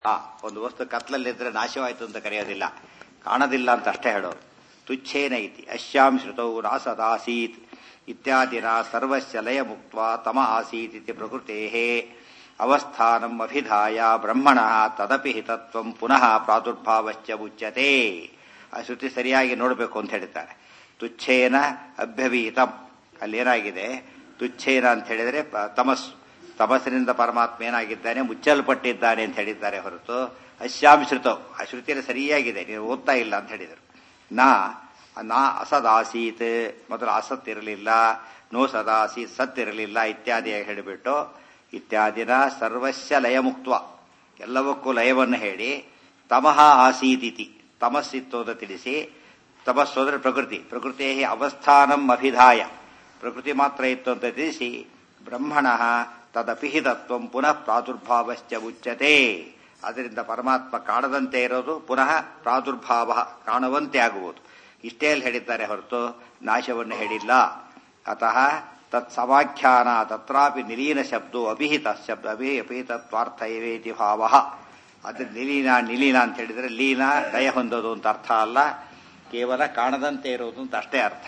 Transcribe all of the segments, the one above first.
ಆ ಒಂದು ವಸ್ತು ಕತ್ಲಲ್ಲಿದ್ರೆ ನಾಶವಾಯಿತು ಅಂತ ಕರೆಯೋದಿಲ್ಲ ಕಾಣದಿಲ್ಲ ಅಂತ ಅಷ್ಟೇ ಹೇಳೋದು ತುಚ್ಛೇನ ಇತಿ ಅಶ್ಯಾಂ ಶ್ರುತೌ ನಾಸದಾಸೀತ್ ಇತ್ಯಾದಿನ ಸರ್ವಸ್ಯ ಲಯ ಮುಕ್ತ ತಮ ಆಸೀತ್ ಇತಿ ಪ್ರಕೃತೆ ಅವಸ್ಥಾನಂ ಅಭಿಧಾಯ ಬ್ರಹ್ಮಣ ತದಪಿ ಹಿತತ್ವಂ ಪುನಃ ಪ್ರಾದುರ್ಭಾವಶ್ಚ ಮುಚ್ಯತೆ ಆ ಶ್ರುತಿ ಸರಿಯಾಗಿ ನೋಡಬೇಕು ಅಂತ ಹೇಳ್ತಾರೆ ತುಚ್ಛೇನ ಅಭ್ಯವಿಹಿತಂ ಅಲ್ಲೇನಾಗಿದೆ ತುಚ್ಛೇನ ಅಂತ ಹೇಳಿದರೆ ತಮಸ್ಸು ತಮಸ್ಸಿನಿಂದ ಪರಮಾತ್ಮ ಏನಾಗಿದ್ದಾನೆ ಮುಚ್ಚಲ್ಪಟ್ಟಿದ್ದಾನೆ ಅಂತ ಹೇಳಿದ್ದಾರೆ ಹೊರತು ಅಶ್ಯಾಂ ಶ್ರುತವು ಆ ಶ್ರುತಿಯಲ್ಲಿ ಸರಿಯಾಗಿದೆ ನೀವು ಓದ್ತಾ ಇಲ್ಲ ಅಂತ ಹೇಳಿದರು ನಾ ನಾ ಅಸದಾಸೀತ್ ಮೊದಲು ಅಸತ್ ಇರಲಿಲ್ಲ ನೋ ಸದಾಸೀತ್ ಸತ್ ಇರಲಿಲ್ಲ ಇತ್ಯಾದಿ ಹೇಳಿಬಿಟ್ಟು ಇತ್ಯಾದಿನ ಸರ್ವಸ್ಯ ಲಯ ಮುಕ್ತ ಎಲ್ಲವಕ್ಕೂ ಲಯವನ್ನು ಹೇಳಿ ತಮಃ ಆಸೀದಿತಿ ತಮಸ್ಸಿತ್ತು ಅಂತ ತಿಳಿಸಿ ತಮಸ್ಸು ಅಂದ್ರೆ ಪ್ರಕೃತಿ ಪ್ರಕೃತಿ ಅವಸ್ಥಾನಂ ಅಭಿಧಾಯ ಪ್ರಕೃತಿ ಮಾತ್ರ ಇತ್ತು ಅಂತ ತಿಳಿಸಿ ಬ್ರಹ್ಮಣ ತದಪಿಹಿತತ್ವ ಪುನಃ ಪ್ರಾದುರ್ಭಾವಶ್ಚ ಉಚ್ಯತೆ ಅದರಿಂದ ಪರಮಾತ್ಮ ಕಾಣದಂತೆ ಇರೋದು ಪುನಃ ಪ್ರಾದುರ್ಭಾವ ಕಾಣುವಂತೆ ಆಗುವುದು ಇಷ್ಟೇ ಅಲ್ಲಿ ಹೇಳಿದ್ದಾರೆ ಹೊರತು ನಾಶವನ್ನು ಹೇಳಿಲ್ಲ ಅತಃ ತತ್ ಸಮಾಖ್ಯಾನ ತತ್ರಾಪಿ ನಿಲೀನ ಶಬ್ದೋ ಅಭಿಹಿತ ಶಬ್ದ ಅಭಿ ಅಭಿಹಿತತ್ವಾರ್ಥ ಇವೇತಿ ಭಾವ ಅದ್ರ ನಿಲೀನ ನಿಲೀನ ಅಂತ ಹೇಳಿದ್ರೆ ಲೀನ ದಯ ಹೊಂದೋದು ಅಂತ ಅರ್ಥ ಅಲ್ಲ ಕೇವಲ ಕಾಣದಂತೆ ಇರೋದು ಅಂತ ಅಷ್ಟೇ ಅರ್ಥ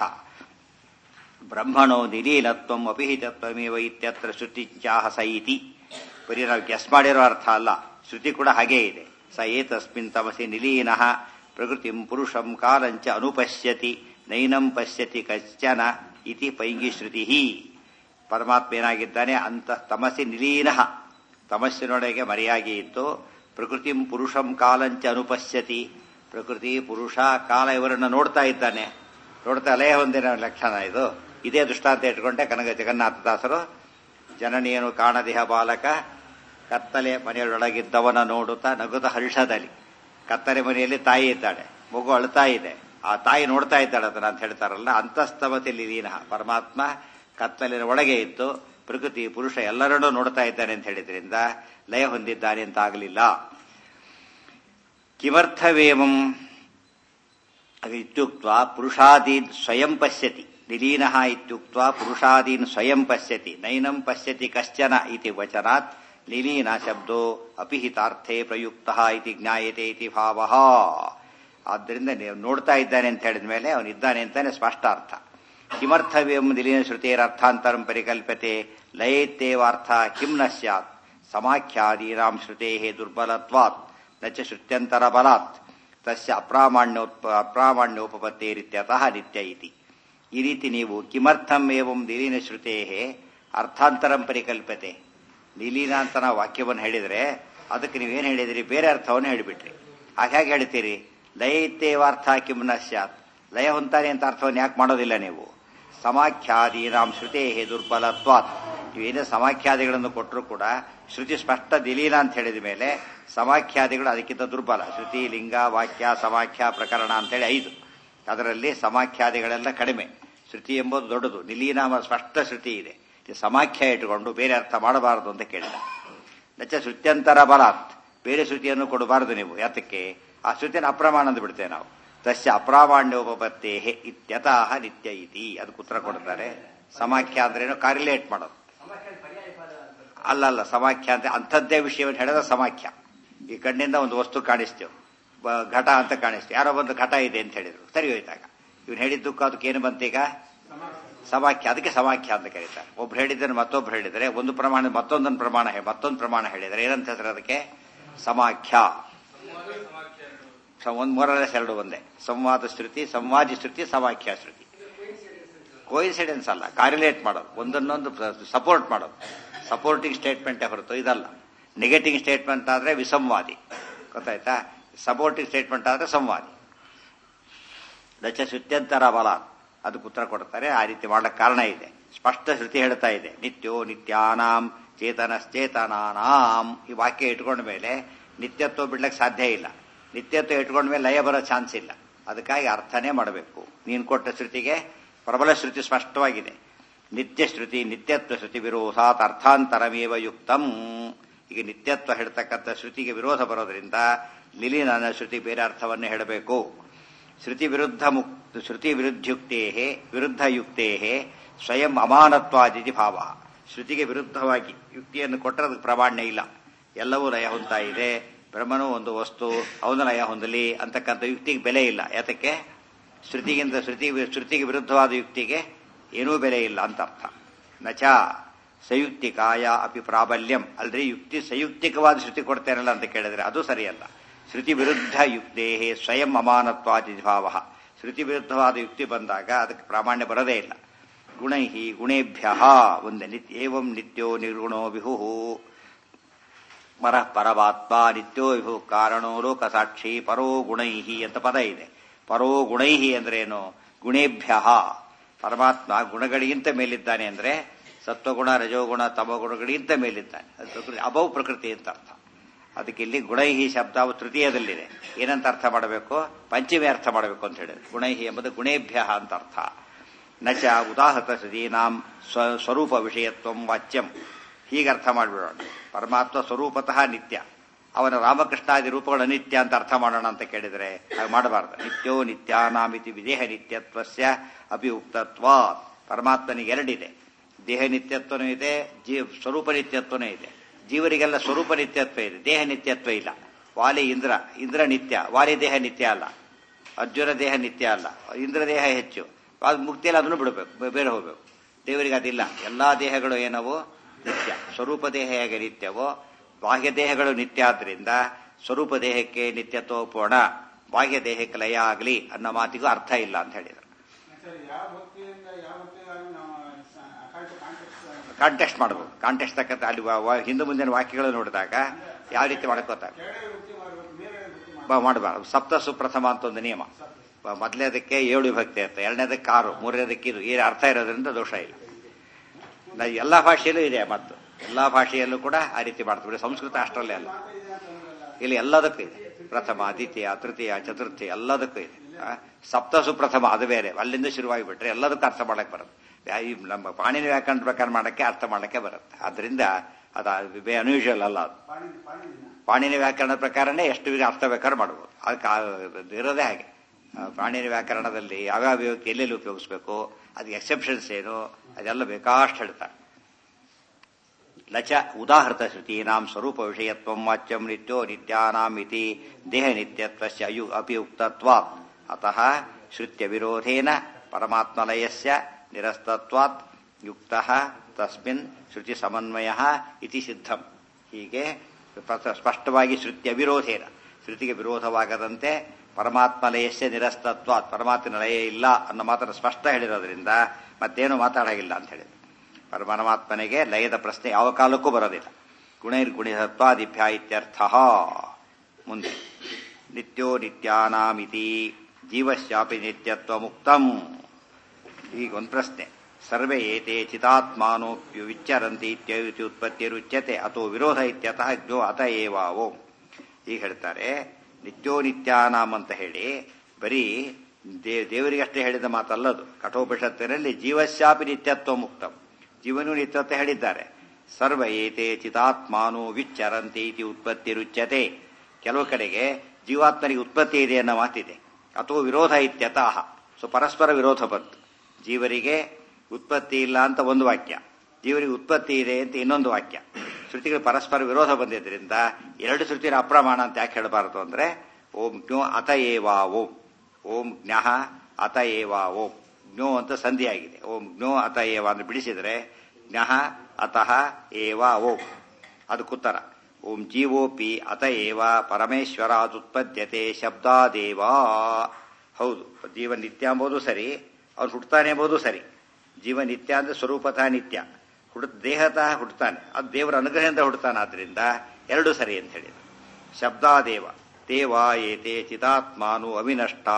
ಬ್ರಹ್ಮಣೋ ನಿಲೀನತ್ವ ಅಪಿಹಿತತ್ವಮೇವ ಇತ್ಯತ್ರ ಶ್ರುತಿಚಾಹ ಸ ಇತಿ ಬರೀ ನಾವು ಗೆಸ್ ಮಾಡಿರೋ ಅರ್ಥ ಅಲ್ಲ ಶ್ರುತಿ ಕೂಡ ಹಾಗೇ ಇದೆ ಸ ಏತಸ್ಮಿನ್ ತಮಸಿ ನಿಲೀನ ಪ್ರಕೃತಿಂ ಪುರುಷಂ ಕಾಲಂಚ ಅನುಪಶ್ಯತಿ ನೈನಂ ಪಶ್ಯತಿ ಕಶ್ಚನ ಇತಿ ಪೈಂಗಿ ಶ್ರುತಿ ಪರಮಾತ್ಮ ಏನಾಗಿದ್ದಾನೆ ಅಂತ ತಮಸಿ ನಿಲೀನ ತಮಸ್ಸಿನೊಳಗೆ ಮರೆಯಾಗಿ ಇದ್ದು ಪ್ರಕೃತಿಂ ಪುರುಷಂ ಕಾಲಂಚ ಅನುಪಶ್ಯತಿ ಪ್ರಕೃತಿ ಪುರುಷ ಕಾಲ ಇವರನ್ನು ನೋಡ್ತಾ ಇದ್ದಾನೆ ನೋಡ್ತಾ ಲಯ ಹೊಂದಿನ ಲಕ್ಷಣ ಇದು ಇದೇ ದೃಷ್ಟಾಂತ ಇಟ್ಕೊಂಡೆ ಕನಕ ಜಗನ್ನಾಥದಾಸರು ಜನನಿಯನು ಕಾಣದಿಹ ಬಾಲಕ ಕತ್ತಲೆ ಮನೆಯೊಳಗಿದ್ದವನ ನೋಡುತ್ತಾ ನಗುತ್ತ ಹರ್ಷದಲ್ಲಿ ಕತ್ತಲೆ ಮನೆಯಲ್ಲಿ ತಾಯಿ ಇದ್ದಾಳೆ ಮಗು ಅಳ್ತಾ ಇದೆ ಆ ತಾಯಿ ನೋಡ್ತಾ ಇದ್ದಾಳೆ ಅದನ್ನ ಅಂತ ಹೇಳ್ತಾರಲ್ಲ ಅಂತಸ್ತವತಿಲಿ ಲೀನ ಪರಮಾತ್ಮ ಕತ್ತಲಿನ ಒಳಗೆ ಇತ್ತು ಪ್ರಕೃತಿ ಪುರುಷ ಎಲ್ಲರನ್ನೂ ನೋಡ್ತಾ ಇದ್ದಾನೆ ಅಂತ ಹೇಳಿದ್ರಿಂದ ಲಯ ಹೊಂದಿದ್ದಾನೆ ಅಂತ ಆಗಲಿಲ್ಲ ಕಿಮರ್ಥವೇಮಂ ಇತ್ಯುಕ್ತ ಪುರುಷಾದೀನ್ ಸ್ವಯಂ ಪಶ್ಯತಿ ನಿಲೀನ ಇತ್ಯುಕ್ತ ಪುರುಷಾದೀನ್ ಸ್ವಯಂ ಪಶ್ಯತಿ ನೈನಂ ಪಶ್ಯತಿ ಕಶ್ಚನ ಇತಿ ವಚನಾತ್ ನಿಲೀನ ಶಬ್ದೋ ಅಪಿಹಿತಾರ್ಥೇ ಪ್ರಯುಕ್ತ ಇತಿ ಜ್ಞಾಯತೆ ಇತಿ ಭಾವ ಆದ್ದರಿಂದ ನೀವು ನೋಡ್ತಾ ಇದ್ದಾನೆ ಅಂತ ಹೇಳಿದ ಮೇಲೆ ಅವನಿದ್ದಾನೆ ಅಂತಾನೆ ಸ್ಪಷ್ಟ ಅರ್ಥ ಕಿಮರ್ಥವ್ಯಂ ನಿಲೀನ ಶ್ರುತಿಯರ ಅರ್ಥಾಂತರಂ ಪರಿಕಲ್ಪತೆ ಲಯೇತ್ತೇವಾರ್ಥ ಕಿಂ ನ ಸ್ಯಾತ್ ಸಮಾಖ್ಯಾದೀನಾಂ ಶ್ರುತೇ ದುರ್ಬಲತ್ವಾತ್ ನ ಚ ಶ್ರುತ್ಯಂತರ ಬಲಾತ್ ತಸ್ಯ ಅಪ್ರಾಮಾಣ್ಯೋತ್ಪ ಅಪ್ರಾಮಾಣ್ಯೋಪತ್ತೇರಿತ್ಯತಃ ನಿತ್ಯ ಇತಿ ಈ ರೀತಿ ನೀವು ಕಿಮರ್ಥಂ ಏವಂ ನಿಲೀನ ಶ್ರುತೇ ಅರ್ಥಾಂತರಂ ಪರಿಕಲ್ಪತೆ ನಿಲೀನ ಅಂತ ನಾವು ವಾಕ್ಯವನ್ನು ಹೇಳಿದರೆ ಅದಕ್ಕೆ ನೀವೇನು ಹೇಳಿದಿರಿ ಬೇರೆ ಅರ್ಥವನ್ನು ಹೇಳಿಬಿಟ್ರಿ ಹಾಗೆ ಹೇಗೆ ಹೇಳ್ತೀರಿ ಲಯ ಇತ್ತೇವಾರ್ಥ ಕಿಂ ನ ಸ್ಯಾತ್ ಲಯ ಹೊಂತಾನೆ ಅಂತ ಅರ್ಥವನ್ನು ಯಾಕೆ ಮಾಡೋದಿಲ್ಲ ನೀವು ಸಮಾಖ್ಯಾದೀನಾಂ ಶ್ರುತೇ ದುರ್ಬಲತ್ವಾತ್ ನೀವೇನೇ ಸಮಾಖ್ಯಾದಿಗಳನ್ನು ಕೊಟ್ಟರು ಕೂಡ ಶ್ರುತಿ ಸ್ಪಷ್ಟ ದಿಲೀನ ಅಂತ ಹೇಳಿದ ಮೇಲೆ ಸಮಾಖ್ಯಾದಿಗಳು ಅದಕ್ಕಿಂತ ದುರ್ಬಲ ಶ್ರುತಿ ಲಿಂಗ ವಾಕ್ಯ ಸಮಾಖ್ಯ ಪ್ರಕರಣ ಅಂತೇಳಿ ಐದು ಅದರಲ್ಲಿ ಸಮಾಖ್ಯಾದಿಗಳೆಲ್ಲ ಕಡಿಮೆ ಶ್ರುತಿ ಎಂಬುದು ದೊಡ್ಡದು ನಿಲೀನ ಸ್ಪಷ್ಟ ಶ್ರುತಿ ಇದೆ ಸಮಾಖ್ಯ ಇಟ್ಟುಕೊಂಡು ಬೇರೆ ಅರ್ಥ ಮಾಡಬಾರದು ಅಂತ ಕೇಳಿದ ನಚ್ಚ ಶ್ರುತ್ಯಂತರ ಬಲಾತ್ ಬೇರೆ ಶ್ರುತಿಯನ್ನು ಕೊಡಬಾರದು ನೀವು ಯಾತಕ್ಕೆ ಆ ಶ್ರುತಿಯನ್ನು ಅಪ್ರಮಾಣ ಅಂತ ಬಿಡ್ತೇವೆ ನಾವು ತಸ್ಯ ಅಪ್ರಾಮಾಣ್ಯೋಪತ್ತೇ ಇತ್ಯತಃ ನಿತ್ಯ ಇತಿ ಅದಕ್ಕೆ ಉತ್ತರ ಕೊಡ್ತಾರೆ ಸಮಾಖ್ಯ ಅಂದ್ರೇನು ಕಾರ್ಯುಲೇಟ್ ಮಾಡೋದು ಅಲ್ಲಲ್ಲ ಸಮಾಖ್ಯ ಅಂತ ಅಂಥದ್ದೇ ವಿಷಯವನ್ನು ಹೇಳಿದ್ರೆ ಸಮಾಖ್ಯ ಈ ಕಣ್ಣಿಂದ ಒಂದು ವಸ್ತು ಕಾಣಿಸ್ತೇವೆ ಘಟ ಅಂತ ಕಾಣಿಸ್ತೇವೆ ಯಾರೋ ಒಂದು ಘಟ ಇದೆ ಅಂತ ಹೇಳಿದ್ರು ಸರಿ ಹೋಯ್ತಾಗ ಇವ್ನು ಹೇಳಿದ್ದಕ್ಕೂ ಅದಕ್ಕೆ ಏನು ಬಂತೀಗ ಸಮಾಖ್ಯ ಅದಕ್ಕೆ ಸಮಾಖ್ಯ ಅಂತ ಕರೀತಾರೆ ಒಬ್ರು ಹೇಳಿದ್ರೆ ಮತ್ತೊಬ್ರು ಹೇಳಿದರೆ ಒಂದು ಪ್ರಮಾಣ ಮತ್ತೊಂದೊಂದು ಪ್ರಮಾಣ ಮತ್ತೊಂದು ಪ್ರಮಾಣ ಹೇಳಿದರೆ ಏನಂತ ಹೆಸರು ಅದಕ್ಕೆ ಸಮಾಖ್ಯ ಒಂದ್ ಮೂರನೇ ಎರಡು ಒಂದೇ ಸಂವಾದ ಶ್ರುತಿ ಸಂವಾದಿ ಶ್ರುತಿ ಸಮಾಖ್ಯ ಶ್ರುತಿ ಕೋಇನ್ಸಿಡೆನ್ಸ್ ಅಲ್ಲ ಕಾರ್ಯುಲೇಟ್ ಮಾಡೋದು ಒಂದನ್ನೊಂದು ಸಪೋರ್ಟ್ ಮಾಡೋದು ಸಪೋರ್ಟಿಂಗ್ ಸ್ಟೇಟ್ಮೆಂಟೇ ಹೊರತು ಇದಲ್ಲ ನೆಗೆಟಿವ್ ಸ್ಟೇಟ್ಮೆಂಟ್ ಆದ್ರೆ ವಿಸಂವಾದಿ ಗೊತ್ತಾಯ್ತಾ ಸಪೋರ್ಟಿಂಗ್ ಸ್ಟೇಟ್ಮೆಂಟ್ ಆದ್ರೆ ಸಂವಾದಿ ದಚ ಶ್ರುತ್ಯಂತರ ಬಲ ಅದಕ್ಕೆ ಉತ್ತರ ಕೊಡ್ತಾರೆ ಆ ರೀತಿ ಮಾಡಕ್ಕೆ ಕಾರಣ ಇದೆ ಸ್ಪಷ್ಟ ಶ್ರುತಿ ಹೇಳ್ತಾ ಇದೆ ನಿತ್ಯೋ ನಿತ್ಯಾನಾಂ ಚೇತನಶ್ಚೇತನಾನಾಂ ಈ ವಾಕ್ಯ ಇಟ್ಕೊಂಡ ಮೇಲೆ ನಿತ್ಯತ್ವ ಬಿಡ್ಲಿಕ್ಕೆ ಸಾಧ್ಯ ಇಲ್ಲ ನಿತ್ಯತ್ವ ಇಟ್ಕೊಂಡ ಮೇಲೆ ಲಯ ಬರೋ ಚಾನ್ಸ್ ಇಲ್ಲ ಅದಕ್ಕಾಗಿ ಅರ್ಥನೇ ಮಾಡಬೇಕು ನೀನು ಕೊಟ್ಟ ಶ್ರುತಿಗೆ ಪ್ರಬಲ ಶ್ರುತಿ ಸ್ಪಷ್ಟವಾಗಿದೆ ನಿತ್ಯ ಶ್ರುತಿ ನಿತ್ಯತ್ವ ಶ್ರುತಿ ವಿರೋಧಾತ್ ಅರ್ಥಾಂತರಮೇವ ಯುಕ್ತಂ ಈಗ ನಿತ್ಯತ್ವ ಹೇಳ್ತಕ್ಕಂಥ ಶ್ರುತಿಗೆ ವಿರೋಧ ಬರೋದ್ರಿಂದ ಲಿಲಿನ ಶ್ರುತಿ ಬೇರೆ ಅರ್ಥವನ್ನು ಹೇಳಬೇಕು ಶ್ರುತಿ ವಿರುದ್ಧ ಮುಕ್ತ ಶ್ರುತಿ ವಿರುದ್ಧಯುಕ್ತೇ ವಿರುದ್ಧ ಯುಕ್ತೇ ಸ್ವಯಂ ಅಮಾನತ್ವಾದಿತಿ ಭಾವ ಶ್ರುತಿಗೆ ವಿರುದ್ಧವಾಗಿ ಯುಕ್ತಿಯನ್ನು ಕೊಟ್ಟರೆ ಅದಕ್ಕೆ ಪ್ರಾಮಾಣ್ಯ ಇಲ್ಲ ಎಲ್ಲವೂ ಲಯ ಹೊಂತಾ ಇದೆ ಬ್ರಹ್ಮನು ಒಂದು ವಸ್ತು ಅವನ ಲಯ ಹೊಂದಲಿ ಅಂತಕ್ಕಂಥ ಯುಕ್ತಿಗೆ ಬೆಲೆ ಇಲ್ಲ ಯಾತಕ್ಕೆ ಶ್ರುತಿಗಿಂತ ಶ್ರುತಿ ಶ್ರುತಿಗೆ ವಿರುದ್ಧವಾದ ಯುಕ್ತಿಗೆ ಏನೂ ಬೆಲೆ ಇಲ್ಲ ಅಂತ ಅರ್ಥ ನಚ ಸಂಯುಕ್ತಿಕಾಯ ಅಪಿ ಪ್ರಾಬಲ್ಯಂ ಅಲ್ರಿ ಯುಕ್ತಿ ಸಂಯುಕ್ತಿಕವಾದ ಶ್ರುತಿ ಕೊಡ್ತೇನಲ್ಲ ಅಂತ ಕೇಳಿದ್ರೆ ಅದು ಸರಿಯಲ್ಲ ಶ್ರುತಿ ವಿರುದ್ಧ ಯುಕ್ತೇ ಸ್ವಯಂ ಅಮಾನತ್ವಾದಿ ಭಾವ ಶ್ರುತಿ ವಿರುದ್ಧವಾದ ಯುಕ್ತಿ ಬಂದಾಗ ಅದಕ್ಕೆ ಪ್ರಾಮಾಣ್ಯ ಬರೋದೇ ಇಲ್ಲ ಗುಣೈ ಗುಣೇಭ್ಯ ಒಂದು ನಿತ್ಯ ಏವಂ ನಿತ್ಯೋ ನಿರ್ಗುಣೋ ವಿಹು ಮರ ಪರಮಾತ್ಮ ನಿತ್ಯೋ ವಿಭು ಕಾರಣೋ ಲೋಕಸಾಕ್ಷಿ ಪರೋ ಗುಣೈ ಅಂತ ಪದ ಇದೆ ಪರೋ ಗುಣೈ ಅಂದ್ರೇನು ಗುಣೇಭ್ಯ ಪರಮಾತ್ಮ ಗುಣಗಳಿಗಿಂತ ಮೇಲಿದ್ದಾನೆ ಅಂದ್ರೆ ಸತ್ವಗುಣ ರಜೋಗುಣ ತಮಗುಣಗಳಿಗಿಂತ ಮೇಲಿದ್ದಾನೆ ಅದು ಪ್ರಕೃತಿ ಅಭವ್ ಪ್ರಕೃತಿ ಅಂತ ಅರ್ಥ ಅದಕ್ಕೆ ಇಲ್ಲಿ ಗುಣೈಹಿ ಶಬ್ದ ತೃತೀಯದಲ್ಲಿದೆ ಏನಂತ ಅರ್ಥ ಮಾಡಬೇಕು ಪಂಚಮಿ ಅರ್ಥ ಮಾಡಬೇಕು ಅಂತ ಹೇಳಿದ್ರೆ ಗುಣೈಹಿ ಎಂಬುದು ಗುಣೇಭ್ಯ ಅಂತ ಅರ್ಥ ನಚ ಉದಾಹೃತ ಸದೀನಾಂ ಸ್ವ ಸ್ವರೂಪ ವಿಷಯತ್ವಂ ವಾಚ್ಯಂ ಹೀಗೆ ಅರ್ಥ ಮಾಡಿಬಿಡೋಣ ಪರಮಾತ್ಮ ಸ್ವರೂಪತಃ ನಿತ್ಯ ಅವನ ರಾಮಕೃಷ್ಣಾದಿ ರೂಪಗಳು ಅನಿತ್ಯ ಅಂತ ಅರ್ಥ ಮಾಡೋಣ ಅಂತ ಕೇಳಿದರೆ ಹಾಗೆ ಮಾಡಬಾರ್ದು ನಿತ್ಯೋ ನಿತ್ಯಾನಾಮಿತಿ ವಿದೇಹ ನಿತ್ಯತ್ವಸ್ಯ ಅಭಿಯುಕ್ತತ್ವ ಪರಮಾತ್ಮನಿಗೆ ಎರಡಿದೆ ದೇಹ ನಿತ್ಯತ್ವನೂ ಇದೆ ಜೀವ ಸ್ವರೂಪ ನಿತ್ಯತ್ವನೂ ಇದೆ ಜೀವರಿಗೆಲ್ಲ ಸ್ವರೂಪ ನಿತ್ಯತ್ವ ಇದೆ ದೇಹ ನಿತ್ಯತ್ವ ಇಲ್ಲ ವಾಲಿ ಇಂದ್ರ ಇಂದ್ರ ನಿತ್ಯ ವಾಲಿ ದೇಹ ನಿತ್ಯ ಅಲ್ಲ ಅರ್ಜುನ ದೇಹ ನಿತ್ಯ ಅಲ್ಲ ಇಂದ್ರ ದೇಹ ಹೆಚ್ಚು ಅದು ಮುಕ್ತಿಯಲ್ಲಿ ಅದನ್ನು ಬಿಡಬೇಕು ಬೇರೆ ಹೋಗ್ಬೇಕು ದೇವರಿಗೆ ಅದಿಲ್ಲ ಎಲ್ಲಾ ದೇಹಗಳು ಏನವೋ ನಿತ್ಯ ಸ್ವರೂಪ ದೇಹ ಹೇಗೆ ನಿತ್ಯವೋ ಬಾಹ್ಯ ದೇಹಗಳು ನಿತ್ಯ ಆದ್ರಿಂದ ಸ್ವರೂಪ ದೇಹಕ್ಕೆ ನಿತ್ಯತ್ವ ಪೂರ್ಣ ಬಾಹ್ಯ ದೇಹಕ್ಕೆ ಲಯ ಆಗಲಿ ಅನ್ನೋ ಮಾತಿಗೂ ಅರ್ಥ ಇಲ್ಲ ಅಂತ ಹೇಳಿದರು ಯಾವ ಭಕ್ತಿಯಿಂದ ಯಾವ ಭಕ್ತಿಗಾಗಿ ನಾವು ಅಕಾಂಕ್ಷ ಕಾಂಟೆಕ್ಸ್ಟ್ ಕಾಂಟೆಸ್ಟ್ ಮಾಡಬೇಕು ಕಾಂಟೆಸ್ಟ್ ತಕ್ಕಂತ ಅಲ್ಲಿ ವ- ವ- ಹಿಂದೆ ಮುಂದಿನ ವಾಕ್ಯಗಳು ನೋಡಿದಾಗ ಯಾವ ರೀತಿ ಮಾಡ್ಕೋತಾರೆ ಕೆಳಗೆ ವೃತ್ತಿ ಮಾಡಬೇಕು ಮೇಲೆ ವೃತ್ತಿ ಮಾಡಬೇಕು ಮಾಡಬಾರ್ದು ಸಪ್ತ ಸುಪ್ರಥಮ ಅಂತ ಒಂದು ನಿಯಮ ಬ- ಮೊದಲನೇದಕ್ಕೆ ಏಳು ವಿಭಕ್ತಿ ಇರುತ್ತೆ ಎರಡನೇದಕ್ಕೆ ಆರು ಮೂರನೇದಕ್ಕೆ ಇದು ಈ ಅರ್ಥ ಇರೋದ್ರಿಂದ ದೋಷ ಇಲ್ಲ ನಾ ಎಲ್ಲಾ ಭಾಷೆಯಲ್ಲೂ ಇದೆ ಮತ್ತು ಎಲ್ಲಾ ಭಾಷೆಯಲ್ಲೂ ಕೂಡ ಆ ರೀತಿ ಮಾಡ್ತೀವಿ ಸಂಸ್ಕೃತ ಅಷ್ಟರಲ್ಲೇ ಅಲ್ಲ ಇಲ್ಲಿ ಎಲ್ಲದಕ್ಕೂ ಇದೆ ಪ್ರಥಮ ದ್ವಿತೀಯ ತೃತೀಯ ಚತುರ್ಥಿ ಎಲ್ಲದಕ್ಕೂ ಇದೆ ಆ, ಸಪ್ತ ಸುಪ್ರಥಮ ಅದು ಬೇರೆ ಅಲ್ಲಿಂದ ಶುರುವಾಗಿ ಬಿಟ್ರೆ ಎಲ್ಲದಕ್ಕೂ ಅರ್ಥ ಮಾಡಕ್ ಬರುತ್ತೆ ಯಾ- ಈ ನಮ್ಮ ಪಾಣಿನ ವ್ಯಾಕರಣ ಪ್ರಕಾರ ಮಾಡಕ್ಕೆ ಅರ್ಥ ಮಾಡಕ್ಕೆ ಬರುತ್ತೆ ಆದ್ರಿಂದ ಅದು ಅನ್ಯೂಶುವಲ್ ಅಲ್ಲ ಅದು ಪಾಣಿ ಪಾಣಿನ ಪಾಣಿನಿ ವ್ಯಾಕರಣ ಪ್ರಕಾರನೇ ಎಷ್ಟು ವಿಧ ಅರ್ಥ ಬೇಕಾದ್ರೂ ಮಾಡ್ಬೋದು ಅದಕ್ಕೆ ಆ- ಇರೋದೇ ಹಾಗೆ ಆ, ಪಾಣಿನಿ ವ್ಯಾಕರಣದಲ್ಲಿ ಯಾವ್ಯಾವ ವಿಭಕ್ತಿ ಎಲ್ಲೆಲ್ಲಿ ಉಪಯೋಗಿಸ್ಬೇಕು ಅದಕ್ಕೆ ಎಕ್ಸೆಪ್ಷನ್ಸ್ ಏನು ಅದೆಲ್ಲ ಬೇಕಾಷ್ಟು ಹೇಳ್ತಾರೆ ಲಚ ಉದಾಹೃತ ಶ್ರುತೀನಾಂ ಸ್ವರೂಪ ವಿಷಯತ್ವಂ ವಾಚ್ಯಂ ನಿತ್ಯೋ ನಿತ್ಯಾನಾಂ ಇತಿ ದೇಹ ನಿತ್ಯತ್ವಸ್ಯ ಅಯು ಅಪಿಯುಕ್ತತ್ವಾತ್ ಅತಃ ಶ್ರುತ್ಯ ವಿರೋಧೇನ ಪರಮಾತ್ಮಲಯಸ್ಯ ನಿರಸ್ತತ್ವಾತ್ ಯುಕ್ತಃ ತಸ್ಮಿನ್ ಶ್ರುತಿ ಸಮನ್ವಯ ಇತಿ ಸಿದ್ಧಂ ಹೀಗೆ ಪ್ರ- ಸ್ಪಷ್ಟವಾಗಿ ಶ್ರುತ್ಯ ವಿರೋಧೇನ ಶ್ರುತಿಗೆ ವಿರೋಧವಾಗದಂತೆ ಪರಮಾತ್ಮ ಲಯಸ್ಯ ನಿರಸ್ತತ್ವಾತ್ ಪರಮಾತ್ಮನ ಲಯ ಇಲ್ಲ ಅನ್ನೋ ಮಾತನ್ನು ಸ್ಪಷ್ಟ ಹೇಳಿರೋದ್ರಿಂದ ಮತ್ತೇನು ಮಾತಾಡಾಗಿಲ್ಲ ಅಂತ ಹೇಳಿದ್ರು ಪರ- ಪರಮಾತ್ಮನಿಗೆ ಲಯದ ಪ್ರಶ್ನೆ ಯಾವ ಕಾಲಕ್ಕೂ ಬರೋದಿಲ್ಲ ಗುಣೈರ್ಗುಣಿಸತ್ವಾದಿಭ್ಯ ಇತ್ಯರ್ಥ ಮುಂದೆ ನಿತ್ಯೋ ನಿತ್ಯಾನಾಮಿತಿ ಜೀವಶ್ಯಾಪಿ ನಿತ್ಯತ್ವ ಮುಕ್ತಂ ಈಗ ಒಂದು ಪ್ರಶ್ನೆ ಸರ್ವೇ ಏತೆ ಚಿತಾತ್ಮಾನೋಪ್ಯು ವಿಚ್ಚರಂತಿ ಇತ್ಯಯುತಿ ಉತ್ಪತ್ತಿರುಚ್ಯತೆ ಅಥವಾ ವಿರೋಧ ಇತ್ಯತಃ ಜ್ಞೋ ಅತ ಏವ ಓಂ ಈಗ ಹೇಳ್ತಾರೆ ನಿತ್ಯೋ ನಿತ್ಯಾನಾಮ್ ಅಂತ ಹೇಳಿ ಬರೀ ದೇ ದೇವರಿಗಷ್ಟೇ ಹೇಳಿದ ಮಾತಲ್ಲದು ಕಠೋಪನಿಷತ್ತಿನಲ್ಲಿ ಜೀವಶ್ಯಾಪಿ ನಿತ್ಯತ್ವ ಮುಕ್ತಂ ಜೀವನು ನಿತ್ಯತ್ವ ಹೇಳಿದ್ದಾರೆ ಸರ್ವ ಏತೆ ಚಿತಾತ್ಮಾನೋ ವಿಚ್ಚರಂತಿ ಇತಿ ಉತ್ಪತ್ತಿರುಚ್ಯತೆ ಕೆಲವು ಕಡೆಗೆ ಜೀವಾತ್ಮನಿಗೆ ಉತ್ಪತ್ತಿ ಇದೆ ಅನ್ನೋ ಮಾತಿದೆ ಅಥವಾ ವಿರೋಧ ಇತ್ಯತಃ ಸೊ ಪರಸ್ಪರ ವಿರೋಧ ಬಂತು ಜೀವರಿಗೆ ಉತ್ಪತ್ತಿ ಇಲ್ಲ ಅಂತ ಒಂದು ವಾಕ್ಯ ಜೀವರಿಗೆ ಉತ್ಪತ್ತಿ ಇದೆ ಅಂತ ಇನ್ನೊಂದು ವಾಕ್ಯ ಶ್ರುತಿಗಳು ಪರಸ್ಪರ ವಿರೋಧ ಬಂದಿದ್ದರಿಂದ ಎರಡು ಶ್ರುತಿನ ಅಪ್ರಮಾಣ ಅಂತ ಯಾಕೆ ಹೇಳಬಾರದು ಅಂದ್ರೆ ಓಂ ಜ್ಞೋ ಅತ ಏವಾ ಓಂ ಓಂ ಜ್ಞಃ ಅತ ಏವಾ ಓಂ ಜ್ಞೋ ಅಂತ ಸಂಧಿಯಾಗಿದೆ ಓಂ ಜ್ಞೋ ಅತ ಏವ ಅಂದ್ರೆ ಬಿಡಿಸಿದ್ರೆ ಜ್ಞಃ ಅತಃ ಏವಾ ಓಂ ಅದಕ್ಕುತ್ತರ ಓಂ ಜೀವೋಪಿ ಅತ ಏವ ಪರಮೇಶ್ವರಾದುತ್ಪದ್ಯತೆ ಶಬ್ದಾದೇವ ಹೌದು ಜೀವ ನಿತ್ಯ ಎಂಬುದು ಸರಿ ಅವ್ನು ಹುಟ್ಟುತ್ತಾನೆ ಎಂಬುದು ಸರಿ ಜೀವ ನಿತ್ಯ ಅಂದ್ರೆ ಸ್ವರೂಪತಃ ನಿತ್ಯ ಹುಡುಕ್ ದೇಹತಃ ಹುಟ್ಟುತ್ತಾನೆ ಅದು ದೇವರ ಅನುಗ್ರಹದಿಂದ ಹುಟ್ಟುತ್ತಾನೆ ಆದ್ರಿಂದ ಎರಡು ಸರಿ ಅಂತ ಹೇಳಿದ್ರು ಶಬ್ದಾದೇವ ದೇವ ಏತೆ ಚಿದಾತ್ಮಾನು ಅವಿನಷ್ಟಾ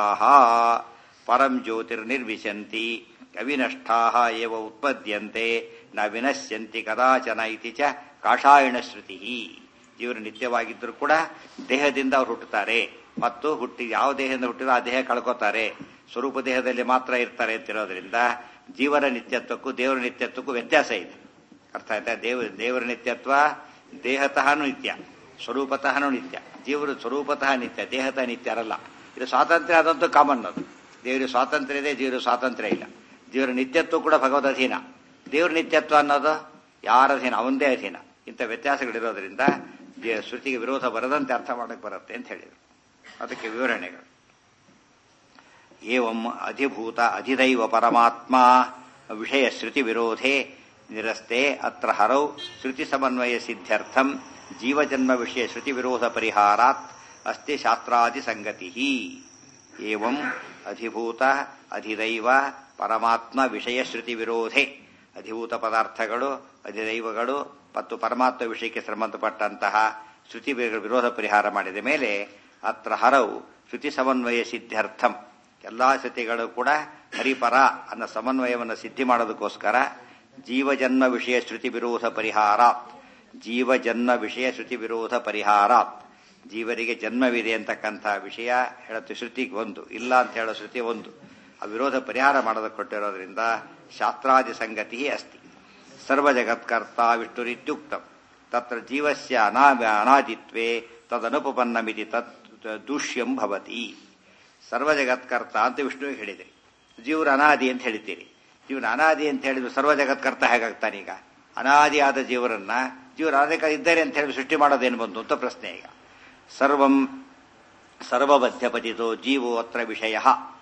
ಪರಂ ಜ್ಯೋತಿರ್ನಿರ್ವಿಶಂತಿ ಅವಿನಷ್ಟಾ ಏವ ಉತ್ಪದ್ಯಂತೆ ನ ವಿನಶ್ಯಂತಿ ಕದಾಚನ ಇತಿ ಚ ಕಾಷಾಯಣ ಶ್ರುತಿ ಜೀವರು ನಿತ್ಯವಾಗಿದ್ದರೂ ಕೂಡ ದೇಹದಿಂದ ಅವ್ರು ಹುಟ್ಟುತ್ತಾರೆ ಮತ್ತು ಹುಟ್ಟಿ ಯಾವ ದೇಹದಿಂದ ಹುಟ್ಟಿರೋ ಆ ದೇಹ ಕಳ್ಕೋತಾರೆ ಸ್ವರೂಪ ದೇಹದಲ್ಲಿ ಮಾತ್ರ ಇರ್ತಾರೆ ಅಂತಿರೋದ್ರಿಂದ ಜೀವನ ನಿತ್ಯತ್ವಕ್ಕೂ ದೇವರ ನಿತ್ಯತ್ವಕ್ಕೂ ವ್ಯತ್ಯಾಸ ಇದೆ ಅರ್ಥ ಆಯ್ತಾ ದೇವ ದೇವರ ನಿತ್ಯತ್ವ ದೇಹತಃ ನಿತ್ಯ ಸ್ವರೂಪತಃ ನಿತ್ಯ ಜೀವರು ಸ್ವರೂಪತಃ ನಿತ್ಯ ದೇಹತಃ ನಿತ್ಯ ಅರಲ್ಲ ಇದು ಸ್ವಾತಂತ್ರ್ಯ ಆದಂತೂ ಕಾಮನ್ ಅದು ದೇವರಿಗೆ ಸ್ವಾತಂತ್ರ್ಯ ಇದೆ ಜೀವರ ಸ್ವಾತಂತ್ರ್ಯ ಇಲ್ಲ ಜೀವರ ನಿತ್ಯತ್ವ ಕೂಡ ಭಗವದ್ ಅಧೀನ ದೇವ್ರ ನಿತ್ಯತ್ವ ಅನ್ನೋದು ಯಾರ ಅಧೀನ ಅವಂದೇ ಅಧೀನ ಇಂಥ ವ್ಯತ್ಯಾಸಗಳಿರೋದ್ರಿಂದ ಜೀ- ಶ್ರುತಿಗೆ ವಿರೋಧ ಬರದಂತೆ ಅರ್ಥ ಮಾಡಕ್ಕೆ ಬರುತ್ತೆ ಅಂತ ಹೇಳಿದರು ಅದಕ್ಕೆ ವಿವರಣೆಗಳು ಏವಂ ಅಧಿಭೂತ ಅಧಿದೈವ ಪರಮಾತ್ಮ ವಿಷಯ ಶ್ರುತಿ ವಿರೋಧೆ ನಿರಸ್ತೆ ಅತ್ರ ಹರೌ ಶ್ರುತಿ ಸಮನ್ವಯ ಸಿದ್ಧ್ಯರ್ಥಂ ಜೀವಜನ್ಮ ವಿಷಯ ಶ್ರುತಿ ವಿರೋಧ ಪರಿಹಾರಾತ್ ಅಸ್ತಿ ಶಾಸ್ತ್ರಾದಿ ಸಂಗತಿ ಏವಂ ಅಧಿಭೂತ ಅಧಿದೈವ ಪರಮಾತ್ಮ ವಿಷಯ ಶ್ರುತಿ ವಿರೋಧೆ ಅಧಿಭೂತ ಪದಾರ್ಥಗಳು ಅಧಿದೈವಗಳು ಮತ್ತು ಪರಮಾತ್ಮ ವಿಷಯಕ್ಕೆ ಸಂಬಂಧಪಟ್ಟಂತಹ ಶ್ರುತಿ ವಿರೋಧ ಪರಿಹಾರ ಮಾಡಿದ ಮೇಲೆ ಅತ್ರ ಹರವು ಶ್ರುತಿ ಸಮನ್ವಯ ಸಿದ್ಧಾರ್ಥಂ ಎಲ್ಲಾ ಶ್ರುತಿಗಳು ಕೂಡ ಹರಿಪರ ಅನ್ನೋ ಸಮನ್ವಯವನ್ನು ಸಿದ್ಧಿ ಮಾಡೋದಕ್ಕೋಸ್ಕರ ಜೀವಜನ್ಮ ವಿಷಯ ಶ್ರುತಿ ವಿರೋಧ ಪರಿಹಾರಾತ್ ಜೀವಜನ್ಮ ವಿಷಯ ಶ್ರುತಿ ವಿರೋಧ ಪರಿಹಾರಾತ್ ಜೀವರಿಗೆ ಜನ್ಮವಿದೆ ಅಂತಕ್ಕಂಥ ವಿಷಯ ಹೇಳುತ್ತೆ ಶ್ರುತಿ ಒಂದು ಇಲ್ಲ ಅಂತ ಹೇಳೋ ಶ್ರುತಿ ಒಂದು ಆ ವಿರೋಧ ಪರಿಹಾರ ಮಾಡೋದಕ್ಕೆ ಕೊಟ್ಟಿರೋದ್ರಿಂದ ಶಾಸ್ತ್ರಾದಿ ಸಂಗತಿ ಅಸ್ತಿ ಸರ್ವ ಜಗತ್ಕರ್ತ ವಿಷ್ಣುರಿತ್ಯುಕ್ತಂ ತತ್ರ ಜೀವಸ್ಯ ಅನಾ ಅನಾದಿತ್ವೇ ತದನುಪಪನ್ನಮಿತಿ ತತ್ ದೂಷ್ಯಂ ಭವತಿ ಸರ್ವ ಜಗತ್ಕರ್ತ ಅಂತ ವಿಷ್ಣುವಿಗೆ ಹೇಳಿದ್ರಿ ಜೀವರು ಅನಾದಿ ಅಂತ ಹೇಳಿದ್ದೀರಿ ಜೀವನ ಅನಾದಿ ಅಂತ ಹೇಳಿದ್ರು ಸರ್ವ ಜಗತ್ಕರ್ತ ಹೇಗಾಗ್ತಾನೆ ಈಗ ಅನಾದಿಯಾದ ಜೀವರನ್ನ ಜೀವರು ಅನಾದಿಕ ಇದ್ದಾರೆ ಅಂತ ಹೇಳಿ ಸೃಷ್ಟಿ ಮಾಡೋದೇನು ಬಂತು ಅಂತ ಪ್ರಶ್ನೆ ಈಗ ಸರ್ವಂ ಸರ್ವಬದ್ಧಪತಿತೋ ಜೀವೋ ಅತ್ರ ವಿಷಯ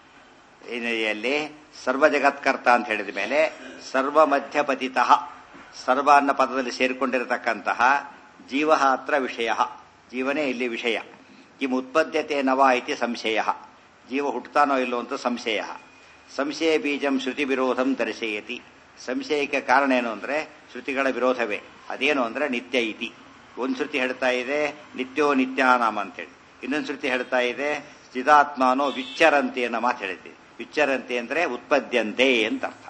ಏನಿದೆಯಲ್ಲಿ ಸರ್ವ ಜಗತ್ಕರ್ತ ಅಂತ ಹೇಳಿದ ಮೇಲೆ ಸರ್ವ ಮಧ್ಯಪತಿತ ಸರ್ವ ಅನ್ನೋ ಪದದಲ್ಲಿ ಸೇರಿಕೊಂಡಿರತಕ್ಕಂತಹ ಜೀವ ಅತ್ರ ವಿಷಯ ಜೀವನೇ ಇಲ್ಲಿ ವಿಷಯ ಕಿಂ ಉತ್ಪದ್ಯತೆ ನವ ಇತಿ ಸಂಶಯ ಜೀವ ಹುಟ್ಟುತ್ತಾನೋ ಇಲ್ಲೋ ಅಂತ ಸಂಶಯ ಸಂಶಯ ಬೀಜಂ ಶ್ರುತಿ ವಿರೋಧಂ ದರ್ಶಯತಿ ಸಂಶಯಕ್ಕೆ ಕಾರಣ ಏನು ಅಂದ್ರೆ ಶ್ರುತಿಗಳ ವಿರೋಧವೇ ಅದೇನು ಅಂದ್ರೆ ನಿತ್ಯ ಇತಿ ಒಂದು ಶ್ರುತಿ ಹೇಳ್ತಾ ಇದೆ ನಿತ್ಯೋ ನಿತ್ಯಾನಾಮ ಅಂತೇಳಿ ಇನ್ನೊಂದು ಶ್ರುತಿ ಹೇಳ್ತಾ ಇದೆ ಸ್ಥಿತಾತ್ಮಾನೋ ವಿಚ್ಚರಂತೆ ಅನ್ನೋ ಮಾತು ಹೇಳಿದ್ದೀವಿ ವಿಚ್ಚರಂತೆ ಅಂದ್ರೆ ಉತ್ಪದ್ಯಂತೆ ಅಂತ ಅರ್ಥ